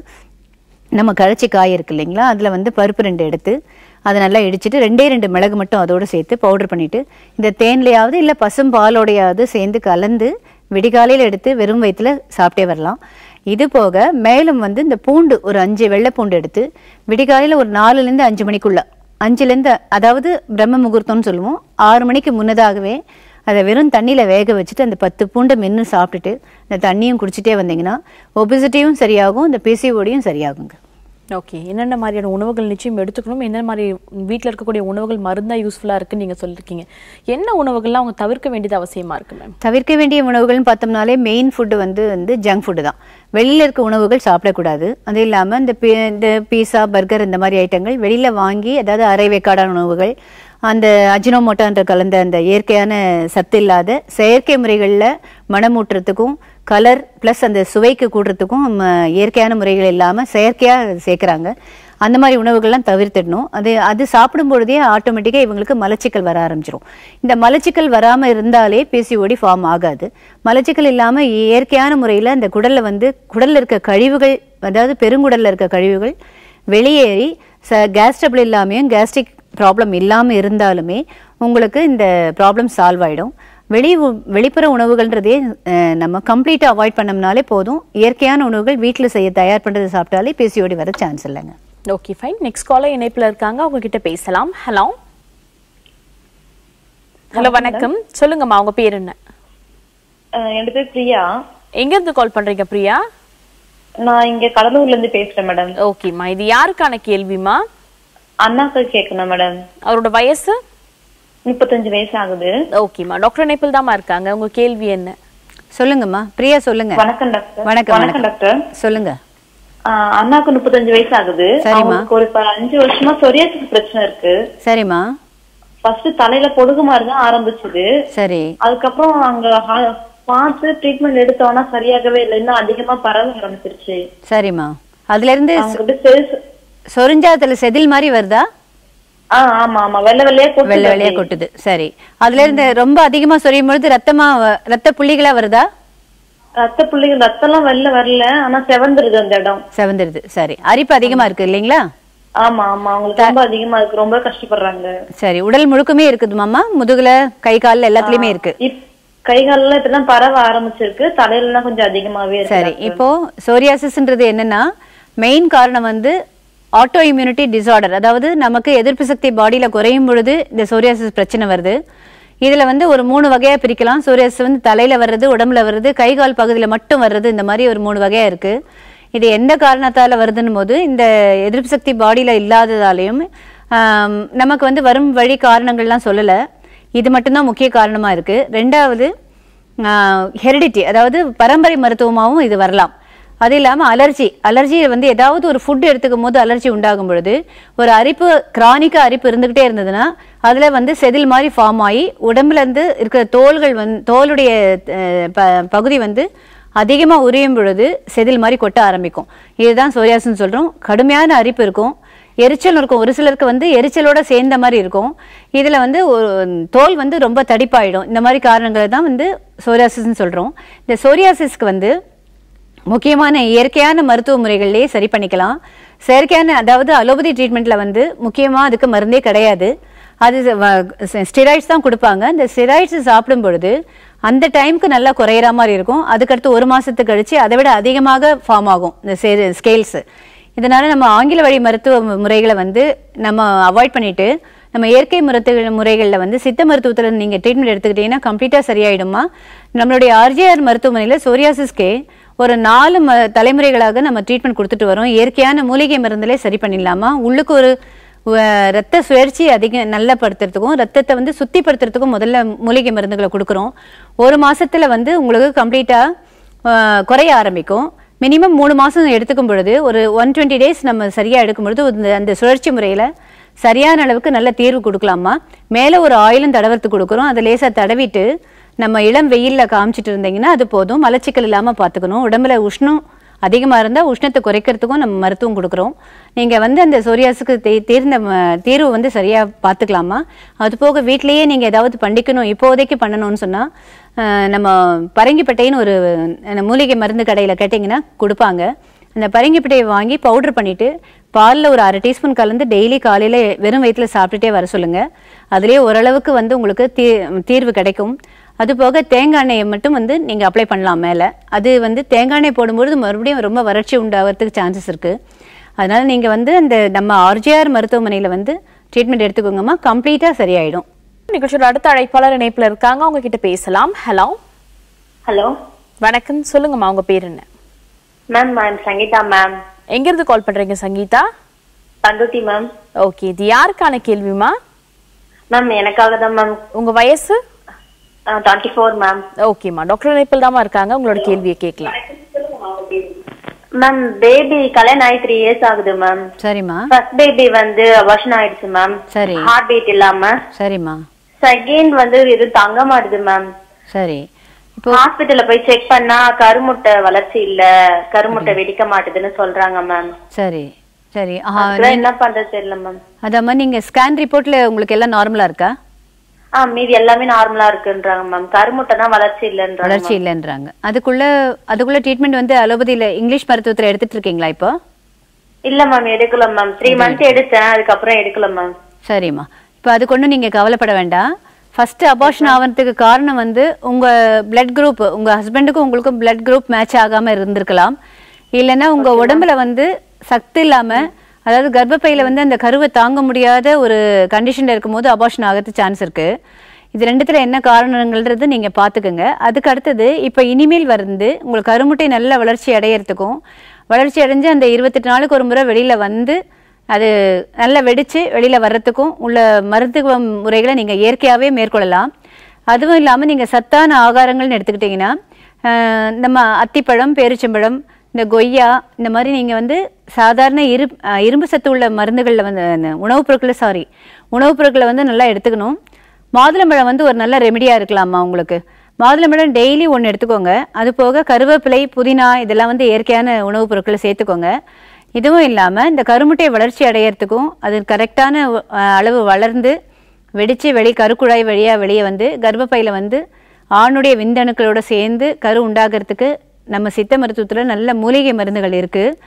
நம்ம கழச்சி காய் இருக்கு இல்லைங்களா அதில் வந்து பருப்பு ரெண்டு எடுத்து அதை நல்லா இடிச்சிட்டு ரெண்டே ரெண்டு மிளகு மட்டும் அதோட சேர்த்து பவுடர் பண்ணிட்டு இந்த தேன்லையாவது இல்லை பசும் பாலோடையாவது சேர்ந்து கலந்து விடிகாலையில் எடுத்து வெறும் வயிற்றுல சாப்பிட்டே வரலாம் இது போக மேலும் வந்து இந்த பூண்டு ஒரு அஞ்சு வெள்ளை பூண்டு எடுத்து விடிகாலையில் ஒரு நாலுலேருந்து அஞ்சு மணிக்குள்ள அஞ்சுலேருந்து அதாவது பிரம்ம முகூர்த்தம்னு சொல்லுவோம் ஆறு மணிக்கு முன்னதாகவே அதை வெறும் தண்ணியில் வேக வச்சுட்டு அந்த பத்து பூண்டை மென்று சாப்பிட்டுட்டு இந்த தண்ணியும் குடிச்சிட்டே வந்தீங்கன்னா ஒபிசிட்டியும் சரியாகும் இந்த பிசிஓடியும் சரியாகுங்க ஓகே என்னென்ன மாதிரியான உணவுகள் நிச்சயம் எடுத்துக்கணும் என்ன மாதிரி வீட்டில் இருக்கக்கூடிய உணவுகள் மருந்தா யூஸ்ஃபுல்லாக இருக்குன்னு நீங்கள் சொல்லியிருக்கீங்க என்ன உணவுகள்லாம் அவங்க தவிர்க்க வேண்டியது அவசியமா இருக்கு மேம் தவிர்க்க வேண்டிய உணவுகள்னு பார்த்தோம்னாலே மெயின் ஃபுட்டு வந்து வந்து ஜங்க் ஃபுட்டு தான் வெளியில் இருக்க உணவுகள் சாப்பிடக்கூடாது அது இல்லாமல் இந்த பி இந்த பீஸா பர்கர் இந்த மாதிரி ஐட்டங்கள் வெளியில் வாங்கி அதாவது அரை வேக்காடான உணவுகள் அந்த அஜினோமோட்டோன்ற கலந்த அந்த இயற்கையான சத்து இல்லாத செயற்கை முறைகளில் மனமூட்டுறதுக்கும் கலர் ப்ளஸ் அந்த சுவைக்கு கூடுறதுக்கும் ம, இயற்கையான முறைகள் இல்லாமல் செயற்கையாக சேர்க்குறாங்க அந்த மாதிரி உணவுகள்லாம் தவிர்த்திடணும் அது அது சாப்பிடும் பொழுதே ஆட்டோமேட்டிக்காக இவங்களுக்கு மலச்சிக்கல் வர ஆரம்பிச்சிரும் இந்த மலச்சிக்கல் வராமல் இருந்தாலே பிசிஓடி ஃபார்ம் ஆகாது மலச்சிக்கல் இல்லாமல் இயற்கையான முறையில் அந்த குடலில் வந்து குடலில் இருக்க கழிவுகள் அதாவது பெருங்குடலில் இருக்க கழிவுகள் வெளியேறி ச கேஸ் ட்ரபிள் இல்லாமையும் கேஸ்ட்ரிக் ப்ராப்ளம் இல்லாமல் இருந்தாலுமே உங்களுக்கு இந்த ப்ராப்ளம் சால்வ் ஆகிடும் வெளி உ- வெளிப்புற உணவுகள்ன்றதே அஹ், நம்ம கம்ப்ளீட்டாக அவாய்ட் பண்ணோம்னாலே போதும் இயற்கையான உணவுகள் வீட்டில் செய்ய தயார் பண்ணுறது சாப்பிட்டாலே பிசிஓடி வர சான்ஸ் இல்லைங்க ஓகே ஃபைன் நெக்ஸ்ட் காலர் இணைப்புல இருக்காங்க அவங்க கிட்ட பேசலாம் ஹலோ ஹலோ வணக்கம் சொல்லுங்கம்மா உங்க பேர் என்ன அஹ் என்னோட பேர் பிரியா எங்க இருந்து கால் பண்றீங்க பிரியா நான் இங்க கடலூர்ல இருந்து பேசுறேன் மேடம் ஓகேம்மா இது யாருக்கான கேள்விமா அண்ணாக்கு கேட்கணும் மேடம் அவரோட வயசு முப்பத்தஞ்சு வயசு ஆகுது ஓகேம்மா டாக்டர் இணைப்பில் தாம்மா இருக்காங்க உங்க கேள்வி என்ன சொல்லுங்கம்மா பிரியா சொல்லுங்க வணக்கம் டாக்டர் வணக்கம் வணக்கம் டாக்டர் சொல்லுங்க அஹ் அண்ணாக்கு முப்பத்தஞ்சு வயசு ஆகுது சரிம்மா. அவங்களுக்கு ஒரு ப- அஞ்சு வருஷமா சொரியாசிஸ் பிரச்சனை இருக்கு சரிம்மா ஃபர்ஸ்ட் தலையில பொடுகு மாதிரி தான் ஆரம்பிச்சது சரி அதுக்கப்புறம் அங்க ஹா- பார்த்து ட்ரீட்மெண்ட் எடுத்தோம்னா சரியாகவே இல்லை இன்னும் அதிகமா பரவ ஆரம்பிச்சிருச்சு சரிம்மா அதுல இருந்து அவங்க செல்ஸ் சொரிஞ்சாத்துல செதில் மாதிரி வருதா ஆஹ் ஆமா ஆமா வெள்ளை வெள்ளையா கொட்டுது வெள்ளை வெள்ளையா அப்படியே. கொட்டுது சரி அதுல இருந்து ரொம்ப அதிகமா சொரியும் பொழுது ரத்தமா வ- ரத்த புள்ளிகளா வருதா ரத்த புள்ளிகள் ரத்தம்லாம் வெளில வரல ஆனா செவந்துருது அந்த இடம் செவந்துருது சரி அரிப்பு அதிகமா இருக்கு இல்லைங்களா ஆமா ஆமா அவங்களுக்கு ரொம்ப அதிகமா இருக்கு ரொம்ப கஷ்டப்படுறாங்க சரி உடல் முழுக்குமே இருக்குதுமாம்மா முதுகுல கை கால்ல எல்லாத்துலயுமே இருக்கு இப்- கை கால்ல இப்பதான் பரவ ஆரம்பிச்சிருக்கு தலையில கொஞ்சம் அதிகமாவே இருக்கு சரி இப்போ சோரியாசிஸ்ன்றது என்னன்னா மெயின் காரணம் வந்து ஆட்டோ இம்யூனிட்டி டிசார்டர் அதாவது நமக்கு எதிர்ப்பு சக்தி பாடியில குறையும் பொழுது இந்த சோரியாசிஸ் பிரச்சனை வருது இதுல வந்து ஒரு மூணு வகையா பிரிக்கலாம் சோரியாசிஸ் வந்து தலையில வர்றது உடம்புல வர்றது கை கால் பகுதியில மட்டும் வர்றது இந்த மாதிரி ஒரு மூணு வகையா இருக்கு இது எந்த காரணத்தால வருதுன்னு போது இந்த எதிர்ப்பு சக்தி பாடியில இல்லாததாலையும் ஆம், நமக்கு வந்து வரும் வழி காரணங்கள்லாம் சொல்லல இது மட்டும்தான் முக்கிய காரணமா இருக்கு ரெண்டாவது ஹெரிடிட்டி அதாவது பரம்பரை மருத்துவமாகவும் இது வரலாம் அது இல்லாமல் அலர்ஜி அலர்ஜி வந்து ஏதாவது ஒரு ஃபுட் எடுத்துக்கும் போது அலர்ஜி உண்டாகும் பொழுது ஒரு அரிப்பு கிரானிக்காக அரிப்பு இருந்துக்கிட்டே இருந்ததுன்னா அதில் வந்து செதில் மாதிரி ஃபார்ம் ஆகி உடம்புல இருந்து இருக்கிற தோல்கள் வந்து தோலுடைய அஹ், ப- பகுதி வந்து அதிகமாக உரியும் பொழுது செதில் மாதிரி கொட்ட ஆரம்பிக்கும் இதுதான் சோரியாசின்னு சொல்கிறோம் கடுமையான அரிப்பு இருக்கும் எரிச்சல் இருக்கும் ஒரு சிலருக்கு வந்து எரிச்சலோட சேர்ந்த மாதிரி இருக்கும் இதுல வந்து ஒரு தோல் வந்து ரொம்ப தடிப்பாயிடும் இந்த மாதிரி காரணங்களை தான் வந்து சோரியாசிஸ்ன்னு சொல்றோம் இந்த சோரியாசிஸ்க்கு வந்து முக்கியமான இயற்கையான மருத்துவ முறைகள்லயே சரி பண்ணிக்கலாம் செயற்கையான அதாவது அலோபதி ட்ரீட்மெண்ட்ல வந்து முக்கியமா அதுக்கு மருந்தே கிடையாது அது ஸ்டிராய்ட்ஸ் தான் கொடுப்பாங்க இந்த ஸ்டிராய்ட்ஸ் சாப்பிடும் பொழுது அந்த டைம்க்கு நல்லா குறையிற மாதிரி இருக்கும் அதுக்கடுத்து ஒரு மாசத்துக்கு கழிச்சு அதை விட அதிகமாக ஃபார்ம் ஆகும் இந்த ஸ்கேல்ஸ் இதனால நம்ம ஆங்கில வழி மருத்துவ மு- முறைகளை வந்து நம்ம அவாய்ட் பண்ணிட்டு நம்ம இயற்கை மருத்துவ முறைகளில் வந்து சித்த மருத்துவத்தில் நீங்கள் ட்ரீட்மெண்ட் எடுத்துக்கிட்டீங்கன்னா கம்ப்ளீட்டாக சரியாயிடுமா நம்மளுடைய ஆர்ஜிஆர் மருத்துவமனையில் சோரியாசிஸ்க்கே ஒரு நாலு ம தலைமுறைகளாக நம்ம ட்ரீட்மெண்ட் கொடுத்துட்டு வரோம் இயற்கையான மூலிகை மருந்திலே சரி பண்ணிடலாமா உள்ளுக்கு ஒரு வ- ரத்த சுழற்சி அதிகம் நல்லா படுத்துறதுக்கும் ரத்தத்தை வந்து சுத்திப்படுத்துறதுக்கும் முதல்ல மூலிகை மருந்துகளை கொடுக்குறோம் ஒரு மாசத்துல வந்து உங்களுக்கு கம்ப்ளீட்டாக குறைய ஆரம்பிக்கும் மினிமம் மூணு மாசம் எடுத்துக்கும் பொழுது ஒரு ஒன் டுவெண்ட்டி டேஸ் நம்ம சரியா எடுக்கும் பொழுது இந்த- அந்த சுழற்சி முறையில சரியான அளவுக்கு நல்ல தீர்வு கொடுக்கலாமா மேலே ஒரு ஆயிலும் தடவறதுக்கு கொடுக்குறோம் அதை லேசாக தடவிட்டு நம்ம இளம் வெயில்ல காமிச்சிட்டு இருந்தீங்கன்னா அது போதும் மலச்சிக்கல் இல்லாம பார்த்துக்கணும் உடம்புல உஷ்ணம் அதிகமா இருந்தா உஷ்ணத்தை குறைக்கிறதுக்கும் நம்ம மருத்துவம் கொடுக்குறோம் நீங்க வந்து அந்த சொரியாசுக்கு தீ- தீர்ந்த ம- தீர்வு வந்து சரியா பார்த்துக்கலாமா அது போக வீட்லயே நீங்க ஏதாவது பண்ணிக்கணும் இப்போதைக்கு பண்ணணும்னு சொன்னா அஹ், நம்ம பரங்கிப்பட்டைன்னு ஒரு அஹ், மூலிகை மருந்து கடையில கேட்டிங்கன்னா கொடுப்பாங்க அந்த பரங்கிப்பட்டையை வாங்கி பவுடர் பண்ணிட்டு பாலில் ஒரு அரை டீஸ்பூன் கலந்து டெய்லி காலையில வெறும் வயிற்றுல சாப்பிட்டுட்டே வர சொல்லுங்க அதுலயே ஓரளவுக்கு வந்து உங்களுக்கு தீ தீர்வு கிடைக்கும் அது போக தேங்காய் எண்ணெயை மட்டும் வந்து நீங்க அப்ளை பண்ணலாம் மேல அது வந்து தேங்காய் எண்ணெய் போடும்பொழுது மறுபடியும் ரொம்ப வறட்சி உண்டாகிறதுக்கு சான்சஸ் இருக்கு அதனால நீங்க வந்து அந்த நம்ம ஆர்ஜிஆர் மருத்துவமனையில வந்து ட்ரீட்மெண்ட் எடுத்துக்கோங்கம்மா கம்ப்ளீட்டா சரியாயிடும் நிகழ்ச்சியோட அடுத்த அழைப்பாளர் இணைப்புல இருக்காங்க அவங்க கிட்ட பேசலாம் ஹலோ ஹலோ வணக்கம் சொல்லுங்கம்மா உங்க பேர் என்ன மேம் ஐம் சங்கீதா மேம் எங்க இருந்து கால் பண்றீங்க சங்கீதா பண்ருட்டி மேம் ஓகே இது யாருக்கான கேள்விமா மேம் எனக்காக தான் மேம் உங்க வயசு டுவெண்ட்டி ஃபோர் மேம் ஓகேம்மா டாக்டர் இணைப்பில் தாமா இருக்காங்க உங்களோட கேள்வியை கேட்கலாம் மேம் பேபி கல்யாணம் ஆகி த்ரீ இயர்ஸ் ஆகுது மேம் சரிம்மா ஃபர்ஸ்ட் பேபி வந்து அபார்ஷன் ஆயிடுச்சு மேம் சரி ஹார்ட் பீட் இல்லாம சரிம்மா செகண்ட் வந்து இது தங்க மாட்டுது மேம் சரி இப்போ ஹாஸ்பிட்டல்ல போய் செக் பண்ணா கருமுட்டை வளர்ச்சி இல்ல கருமுட்டை வெடிக்க மாட்டுதுன்னு சொல்றாங்க மேம் சரி சரி ஆ, அப்புறம் என்ன பண்றது தெரியல மேம் அதாம்மா நீங்க ஸ்கேன் ரிப்போர்ட்ல உங்களுக்கு எல்லாம் நார்மலா இருக்கா ஆ மீதி எல்லாமே நார்மலா இருக்குன்றாங்க மேம் கருமுட்டை தான் வளர்ச்சி இல்லன்றாங்க வளர்ச்சி இல்லைன்றாங்க அதுக்குள்ள அதுக்குள்ள ட்ரீட்மெண்ட் வந்து அலோபதியில இங்கிலீஷ் மருத்துவத்துல எடுத்துட்டு இருக்கீங்களா இப்போ இல்ல மேம் எடுக்கல மேம் த்ரீ மந்த் எடுத்தேன் அதுக்கப்புறம் எடுக்கல மேம் சரிம்மா இப்போ அதுக்கு ஒன்றும் நீங்கள் கவலைப்பட வேண்டாம் ஃபர்ஸ்ட் அபார்ஷன் ஆகிறதுக்கு காரணம் வந்து உங்க பிளட் குரூப் உங்க ஹஸ்பண்டுக்கும் உங்களுக்கும் பிளட் குரூப் மேட்ச் ஆகாம இருந்திருக்கலாம் இல்லைன்னா உங்க உடம்புல வந்து சக்தி இல்லாம அதாவது கர்ப்பப்பையில வந்து அந்த கருவை தாங்க முடியாத ஒரு கண்டிஷன்ல இருக்கும்போது அபார்ஷன் ஆகிறதுக்கு சான்ஸ் இருக்கு இது ரெண்டுத்துல என்ன காரணங்கள்ன்றது நீங்க பாத்துக்கோங்க அதுக்கு அடுத்தது இப்ப இனிமேல் வந்து உங்களுக்கு கருமுட்டை நல்ல வளர்ச்சி அடையறதுக்கும் வளர்ச்சி அடைஞ்சு அந்த இருபத்தெட்டு நாளுக்கு ஒரு முறை வெளியில வந்து அது நல்லா வெடிச்சு வெளியில வர்றதுக்கும் உள்ள மருத்துவ முறைகளை நீங்க இயற்கையாவே மேற்கொள்ளலாம் அதுவும் இல்லாம நீங்க சத்தான ஆகாரங்கள்னு எடுத்துக்கிட்டீங்கன்னா ஆஹ் நம்ம அத்திப்பழம் பேரிச்சம்பழம் இந்த கொய்யா இந்த மாதிரி நீங்க வந்து சாதாரண இரு ஆஹ் இரும்பு சத்து உள்ள மருந்துகளில் வந்து அந்த உணவுப் பொருட்களை சாரி உணவுப் பொருட்களை வந்து நல்லா எடுத்துக்கணும் மாதுளம்பழம் வந்து ஒரு நல்ல ரெமெடியா இருக்கலாமா உங்களுக்கு மாதுளம்பழம் டெய்லி ஒன்று எடுத்துக்கோங்க அது போக கருவேப்பிலை புதினா இதெல்லாம் வந்து இயற்கையான உணவுப் பொருட்களை சேர்த்துக்கோங்க இதுவும் இல்லாம இந்த கருமுட்டை வளர்ச்சி அடையறதுக்கும் அது கரெக்டான அஹ், அளவு வளர்ந்து வெடிச்சு வெளி கருக்குழாய் வழியா வெளியே வந்து கர்ப்பப்பையில வந்து ஆணுடைய விந்தணுக்களோட சேர்ந்து கரு உண்டாகிறதுக்கு நம்ம சித்த மருத்துவத்துல நல்ல மூலிகை மருந்துகள் இருக்கு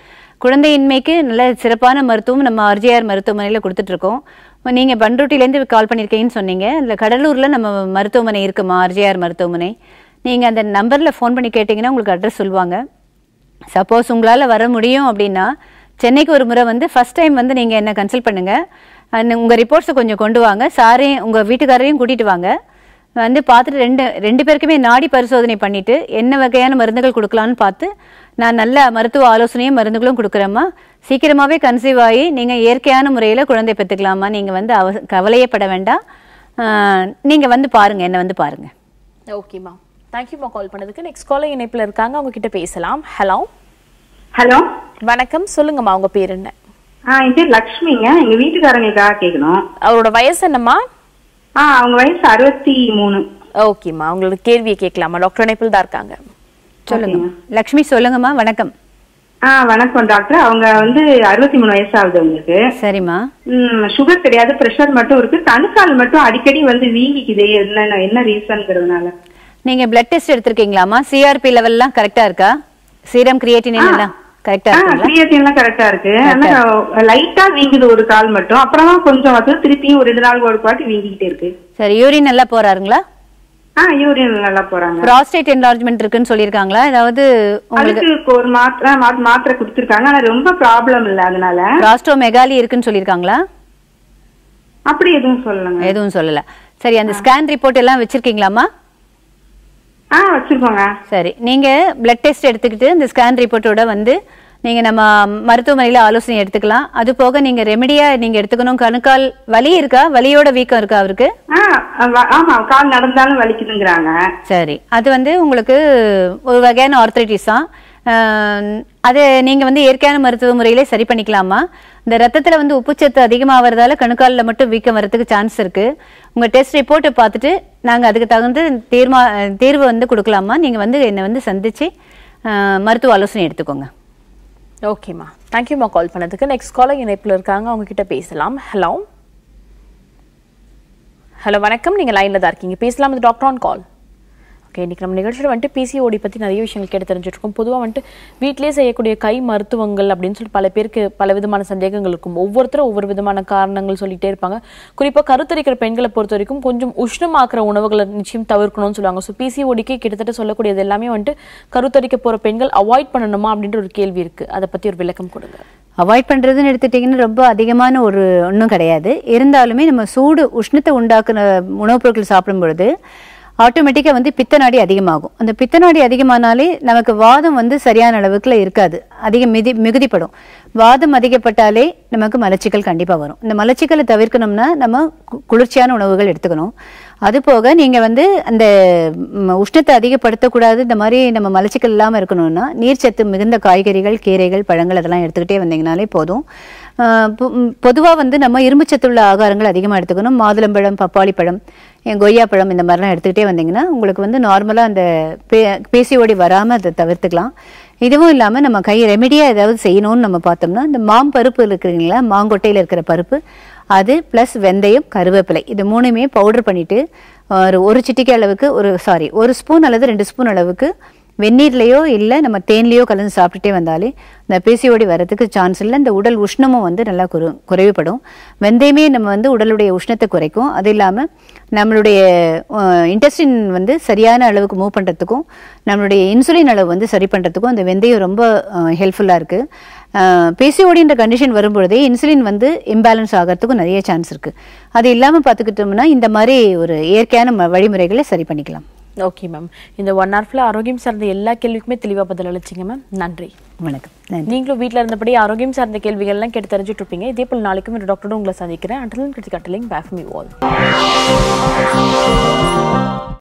குழந்தையின்மைக்கு நல்ல சிறப்பான மருத்துவம் நம்ம ஆர்ஜிஆர் மருத்துவமனையில் கொடுத்துட்ருக்கோம் நீங்கள் பண்ருட்டிலேருந்து கால் பண்ணியிருக்கீங்கன்னு சொன்னீங்க அதில் கடலூரில் நம்ம மருத்துவமனை இருக்குமா ஆர்ஜிஆர் மருத்துவமனை நீங்கள் அந்த நம்பரில் ஃபோன் பண்ணி கேட்டிங்கன்னா உங்களுக்கு அட்ரஸ் சொல்லுவாங்க சப்போஸ் உங்களால் வர முடியும் அப்படின்னா சென்னைக்கு ஒரு முறை வந்து ஃபர்ஸ்ட் டைம் வந்து நீங்கள் என்ன கன்சல்ட் பண்ணுங்கள் உங்கள் ரிப்போர்ட்ஸை கொஞ்சம் கொண்டு வாங்க சாரையும் உங்கள் வீட்டுக்காரரையும் கூட்டிகிட்டு வாங்க வந்து பார்த்துட்டு ரெண்டு ரெண்டு பேருக்குமே நாடி பரிசோதனை பண்ணிவிட்டு என்ன வகையான மருந்துகள் கொடுக்கலான்னு பார்த்து நான் நல்ல மருத்துவ ஆலோசனையும் மருந்துகளும் கொடுக்குறேம்மா சீக்கிரமாகவே கன்சீவ் ஆகி நீங்கள் இயற்கையான முறையில் குழந்தை பெற்றுக்கலாமா நீங்கள் வந்து அவ கவலையப்பட வேண்டாம் நீங்கள் வந்து பாருங்கள் என்ன வந்து பாருங்கள் ஓகேம்மா தேங்க்யூம்மா கால் பண்ணதுக்கு நெக்ஸ்ட் காலர் இணைப்புல இருக்காங்க அவங்க கிட்ட பேசலாம் ஹலோ ஹலோ வணக்கம் சொல்லுங்கம்மா உங்க பேர் என்ன ஆ என் பேர் லக்ஷ்மிங்க எங்க வீட்டுக்காரங்களுக்காக கேட்கணும் அவரோட வயசு என்னம்மா ஆ அவங்க வயசு அறுபத்தி மூணு ஓகேம்மா உங்களோட கேள்வியை கேட்கலாமா டாக்டர் இணைப்பில் தான் இருக்காங்க சொல்லுங்க லக்ஷ்மி சொல்லுங்கம்மா வணக்கம் ஆ வணக்கம் டாக்டர் அவங்க வந்து அறுபத்தி மூணு வயசு ஆகுது அவங்களுக்கு சரிம்மா ம், சுகர் கிடையாது பிரஷர் மட்டும் இருக்கு கணுக்கால் மட்டும் அடிக்கடி வந்து வீங்கிக்குது என்ன என்ன ரீசன்ங்கிறதுனால நீங்க பிளட் டெஸ்ட் எடுத்திருக்கீங்களாமா சிஆர்பி லெவல்லாம் கரெக்டா இருக்கா சீரம் கிரியேட்டினின் எல்லாம் கரெக்டா ஆ இருக்குங்களா கிரியேட்டின்லாம் கரெக்டா இருக்கு ஆனா லைட்டா வீங்குது ஒரு கால் மட்டும் அப்புறமா கொஞ்சம் வந்து திருப்பியும் ஒரு ரெண்டு நாள் ஒரு பாட்டு வீங்கிக்கிட்டே இருக்கு சரி யூரின் நல்லா போறாருங்களா ஆ யூரின் நல்லா போறாங்க ப்ராஸ்டேட் என்லார்ஜ்மெண்ட் இருக்குன்னு சொல்லியிருக்காங்களா ஏதாவது உங்களுக்கு அதுக்கு ஒரு மாத்திரை மா- மாத்திரை கொடுத்துருக்காங்க ஆனா ரொம்ப ப்ராப்ளம் இல்ல அதனால பிராஸ்டோ மெகாலி இருக்குன்னு சொல்லியிருக்காங்களா அப்படி எதுவும் சொல்லலங்க எதுவும் சொல்லல சரி அந்த ஸ்கேன் ரிப்போர்ட் எல்லாம் வச்சிருக்கீங்களாமா ஆ வச்சிருக்கோங்க சரி நீங்க பிளட் டெஸ்ட் எடுத்துக்கிட்டு இந்த ஸ்கேன் ரிப்போர்ட்டோட வந்து நீங்க நம்ம மருத்துவமனையில ஆலோசனை எடுத்துக்கலாம் அது போக நீங்க ரெமெடியா நீங்க எடுத்துக்கணும் கணுக்கால் வலி இருக்கா வலியோட வீக்கம் இருக்கா அவருக்கு ஆ வ- ஆமா கால் நடந்தாலும் வலிக்குதுங்கிறாங்க சரி அது வந்து உங்களுக்கு ஒரு வகையான ஆர்த்ரைட்டிஸ் தான் அஹ், அது நீங்கள் வந்து இயற்கையான மருத்துவ முறையிலே சரி பண்ணிக்கலாமா இந்த ரத்தத்தில் வந்து உப்புச்சத்து அதிகமாகிறதால கணுக்காலில் மட்டும் வீக்கம் வரதுக்கு சான்ஸ் இருக்குது உங்கள் டெஸ்ட் ரிப்போர்ட்டை பார்த்துட்டு நாங்கள் அதுக்கு தகுந்த தீர்மா தீர்வு வந்து கொடுக்கலாமா நீங்கள் வந்து என்னை வந்து சந்தித்து மருத்துவ ஆலோசனை எடுத்துக்கோங்க ஓகேம்மா தேங்க்யூம்மா கால் பண்ணதுக்கு நெக்ஸ்ட் காலர் இணைப்பில் இருக்காங்க அவங்க கிட்ட பேசலாம் ஹலோ ஹலோ வணக்கம் நீங்க லைன்ல தான் இருக்கீங்க பேசலாம் இது டாக்டர் ஆன் கால் ஓகே இன்னைக்கு நம்ம நிகழ்ச்சியில் வந்துட்டு பிசிஓடி பற்றி நிறைய விஷயங்கள் கேட்டு தெரிஞ்சுட்டு இருக்கோம் பொதுவாக வந்துட்டு வீட்டிலேயே செய்யக்கூடிய கை மருத்துவங்கள் அப்படின்னு சொல்லிட்டு பல பேருக்கு பல விதமான சந்தேகங்கள் இருக்கும் ஒவ்வொருத்தரும் ஒவ்வொரு விதமான காரணங்கள் சொல்லிட்டே இருப்பாங்க குறிப்பாக கருத்தரிக்கிற பெண்களை பொறுத்த வரைக்கும் கொஞ்சம் உஷ்ணமாக்குற உணவுகளை நிச்சயம் தவிர்க்கணும்னு சொல்லுவாங்க ஸோ பிசிஓடிக்கு கிட்டத்தட்ட சொல்லக்கூடியது எல்லாமே வந்துட்டு கருத்தரிக்க போகிற பெண்கள் அவாய்ட் பண்ணணுமா அப்படின்ற ஒரு கேள்வி இருக்கு அதை பற்றி ஒரு விளக்கம் கொடுங்க அவாய்ட் பண்ணுறதுன்னு எடுத்துட்டிங்கன்னா ரொம்ப அதிகமான ஒரு ஒன்றும் கிடையாது இருந்தாலுமே நம்ம சூடு உஷ்ணத்தை உண்டாக்குன உணவுப் பொருட்கள் சாப்பிடும் பொழுது ஆட்டோமேட்டிக்காக வந்து பித்த நாடி அதிகமாகும் அந்த பித்த நாடி அதிகமானாலே நமக்கு வாதம் வந்து சரியான அளவுக்குல இருக்காது அதிக மிதி மிகுதிப்படும் வாதம் அதிகப்பட்டாலே நமக்கு மலச்சிக்கல் கண்டிப்பாக வரும் இந்த மலச்சிக்கலை தவிர்க்கணும்னா நம்ம கு- குளிர்ச்சியான உணவுகள் எடுத்துக்கணும் அது போக நீங்கள் வந்து அந்த ம், உஷ்ணத்தை அதிகப்படுத்தக்கூடாது இந்த மாதிரி நம்ம மலச்சிக்கல் இல்லாமல் இருக்கணும்னா நீர்ச்சத்து மிகுந்த காய்கறிகள் கீரைகள் பழங்கள் அதெல்லாம் எடுத்துக்கிட்டே வந்தீங்கனாலே போதும் பொதுவாக வந்து நம்ம இரும்புச்சத்துள்ள ஆகாரங்கள் அதிகமாக எடுத்துக்கணும் மாதுளம்பழம் பப்பாளி பழம் என் கொய்யாப்பழம் இந்த மாதிரிலாம் எடுத்துக்கிட்டே வந்தீங்கன்னா உங்களுக்கு வந்து நார்மலாக அந்த பே பேசியோடி வராமல் அதை தவிர்த்துக்கலாம் இதுவும் இல்லாமல் நம்ம கை ரெமெடியாக ஏதாவது செய்யணும்னு நம்ம பார்த்தோம்னா இந்த மாம்பருப்பு இருக்குங்களா மாங்கொட்டையில் இருக்கிற பருப்பு அது ப்ளஸ் வெந்தயம் கருவேப்பிலை இது மூணுமே பவுடர் பண்ணிவிட்டு ஒரு ஒரு சிட்டிக்கை அளவுக்கு ஒரு சாரி ஒரு ஸ்பூன் அல்லது ரெண்டு ஸ்பூன் அளவுக்கு வெந்நீர்லையோ இல்லை நம்ம தேன்லேயோ கலந்து சாப்பிட்டுட்டே வந்தாலே இந்த பிசிஓடி வரதுக்கு சான்ஸ் இல்லை இந்த உடல் உஷ்ணமும் வந்து நல்லா குறு குறைவுபடும் வெந்தயமே நம்ம வந்து உடலுடைய உஷ்ணத்தை குறைக்கும் அது இல்லாமல் நம்மளுடைய இன்டெஸ்டின் வந்து சரியான அளவுக்கு மூவ் பண்ணுறதுக்கும் நம்மளுடைய இன்சுலின் அளவு வந்து சரி பண்ணுறதுக்கும் அந்த வெந்தயம் ரொம்ப ஹெல்ப்ஃபுல்லாக இருக்குது பிசிஓடின்ற கண்டிஷன் வரும்பொழுதே இன்சுலின் வந்து இம்பேலன்ஸ் ஆகிறதுக்கும் நிறைய சான்ஸ் இருக்குது அது இல்லாமல் பார்த்துக்கிட்டோம்னா இந்த மாதிரி ஒரு இயற்கையான ம- வழிமுறைகளை சரி பண்ணிக்கலாம் ஓகே மேம் இந்த ஒன் ஹவர் ஃபுல்லாக ஆரோக்கியம் சார்ந்த எல்லா கேள்விக்குமே தெளிவாக பதில் அளிச்சிங்க மேம் நன்றி வணக்கம் நன்றி நீங்களும் வீட்டில் இருந்தபடி ஆரோக்கியம் சார்ந்த கேள்விகள்லாம் கேட்டு தெரிஞ்சுட்டு இருப்பீங்க இதே போல் நாளைக்கும் ஒரு டாக்டரும் உங்களை சந்திக்கிறேன் அண்டலும் கிருத்தி கட்டலிங் பேஃப் மீ வால்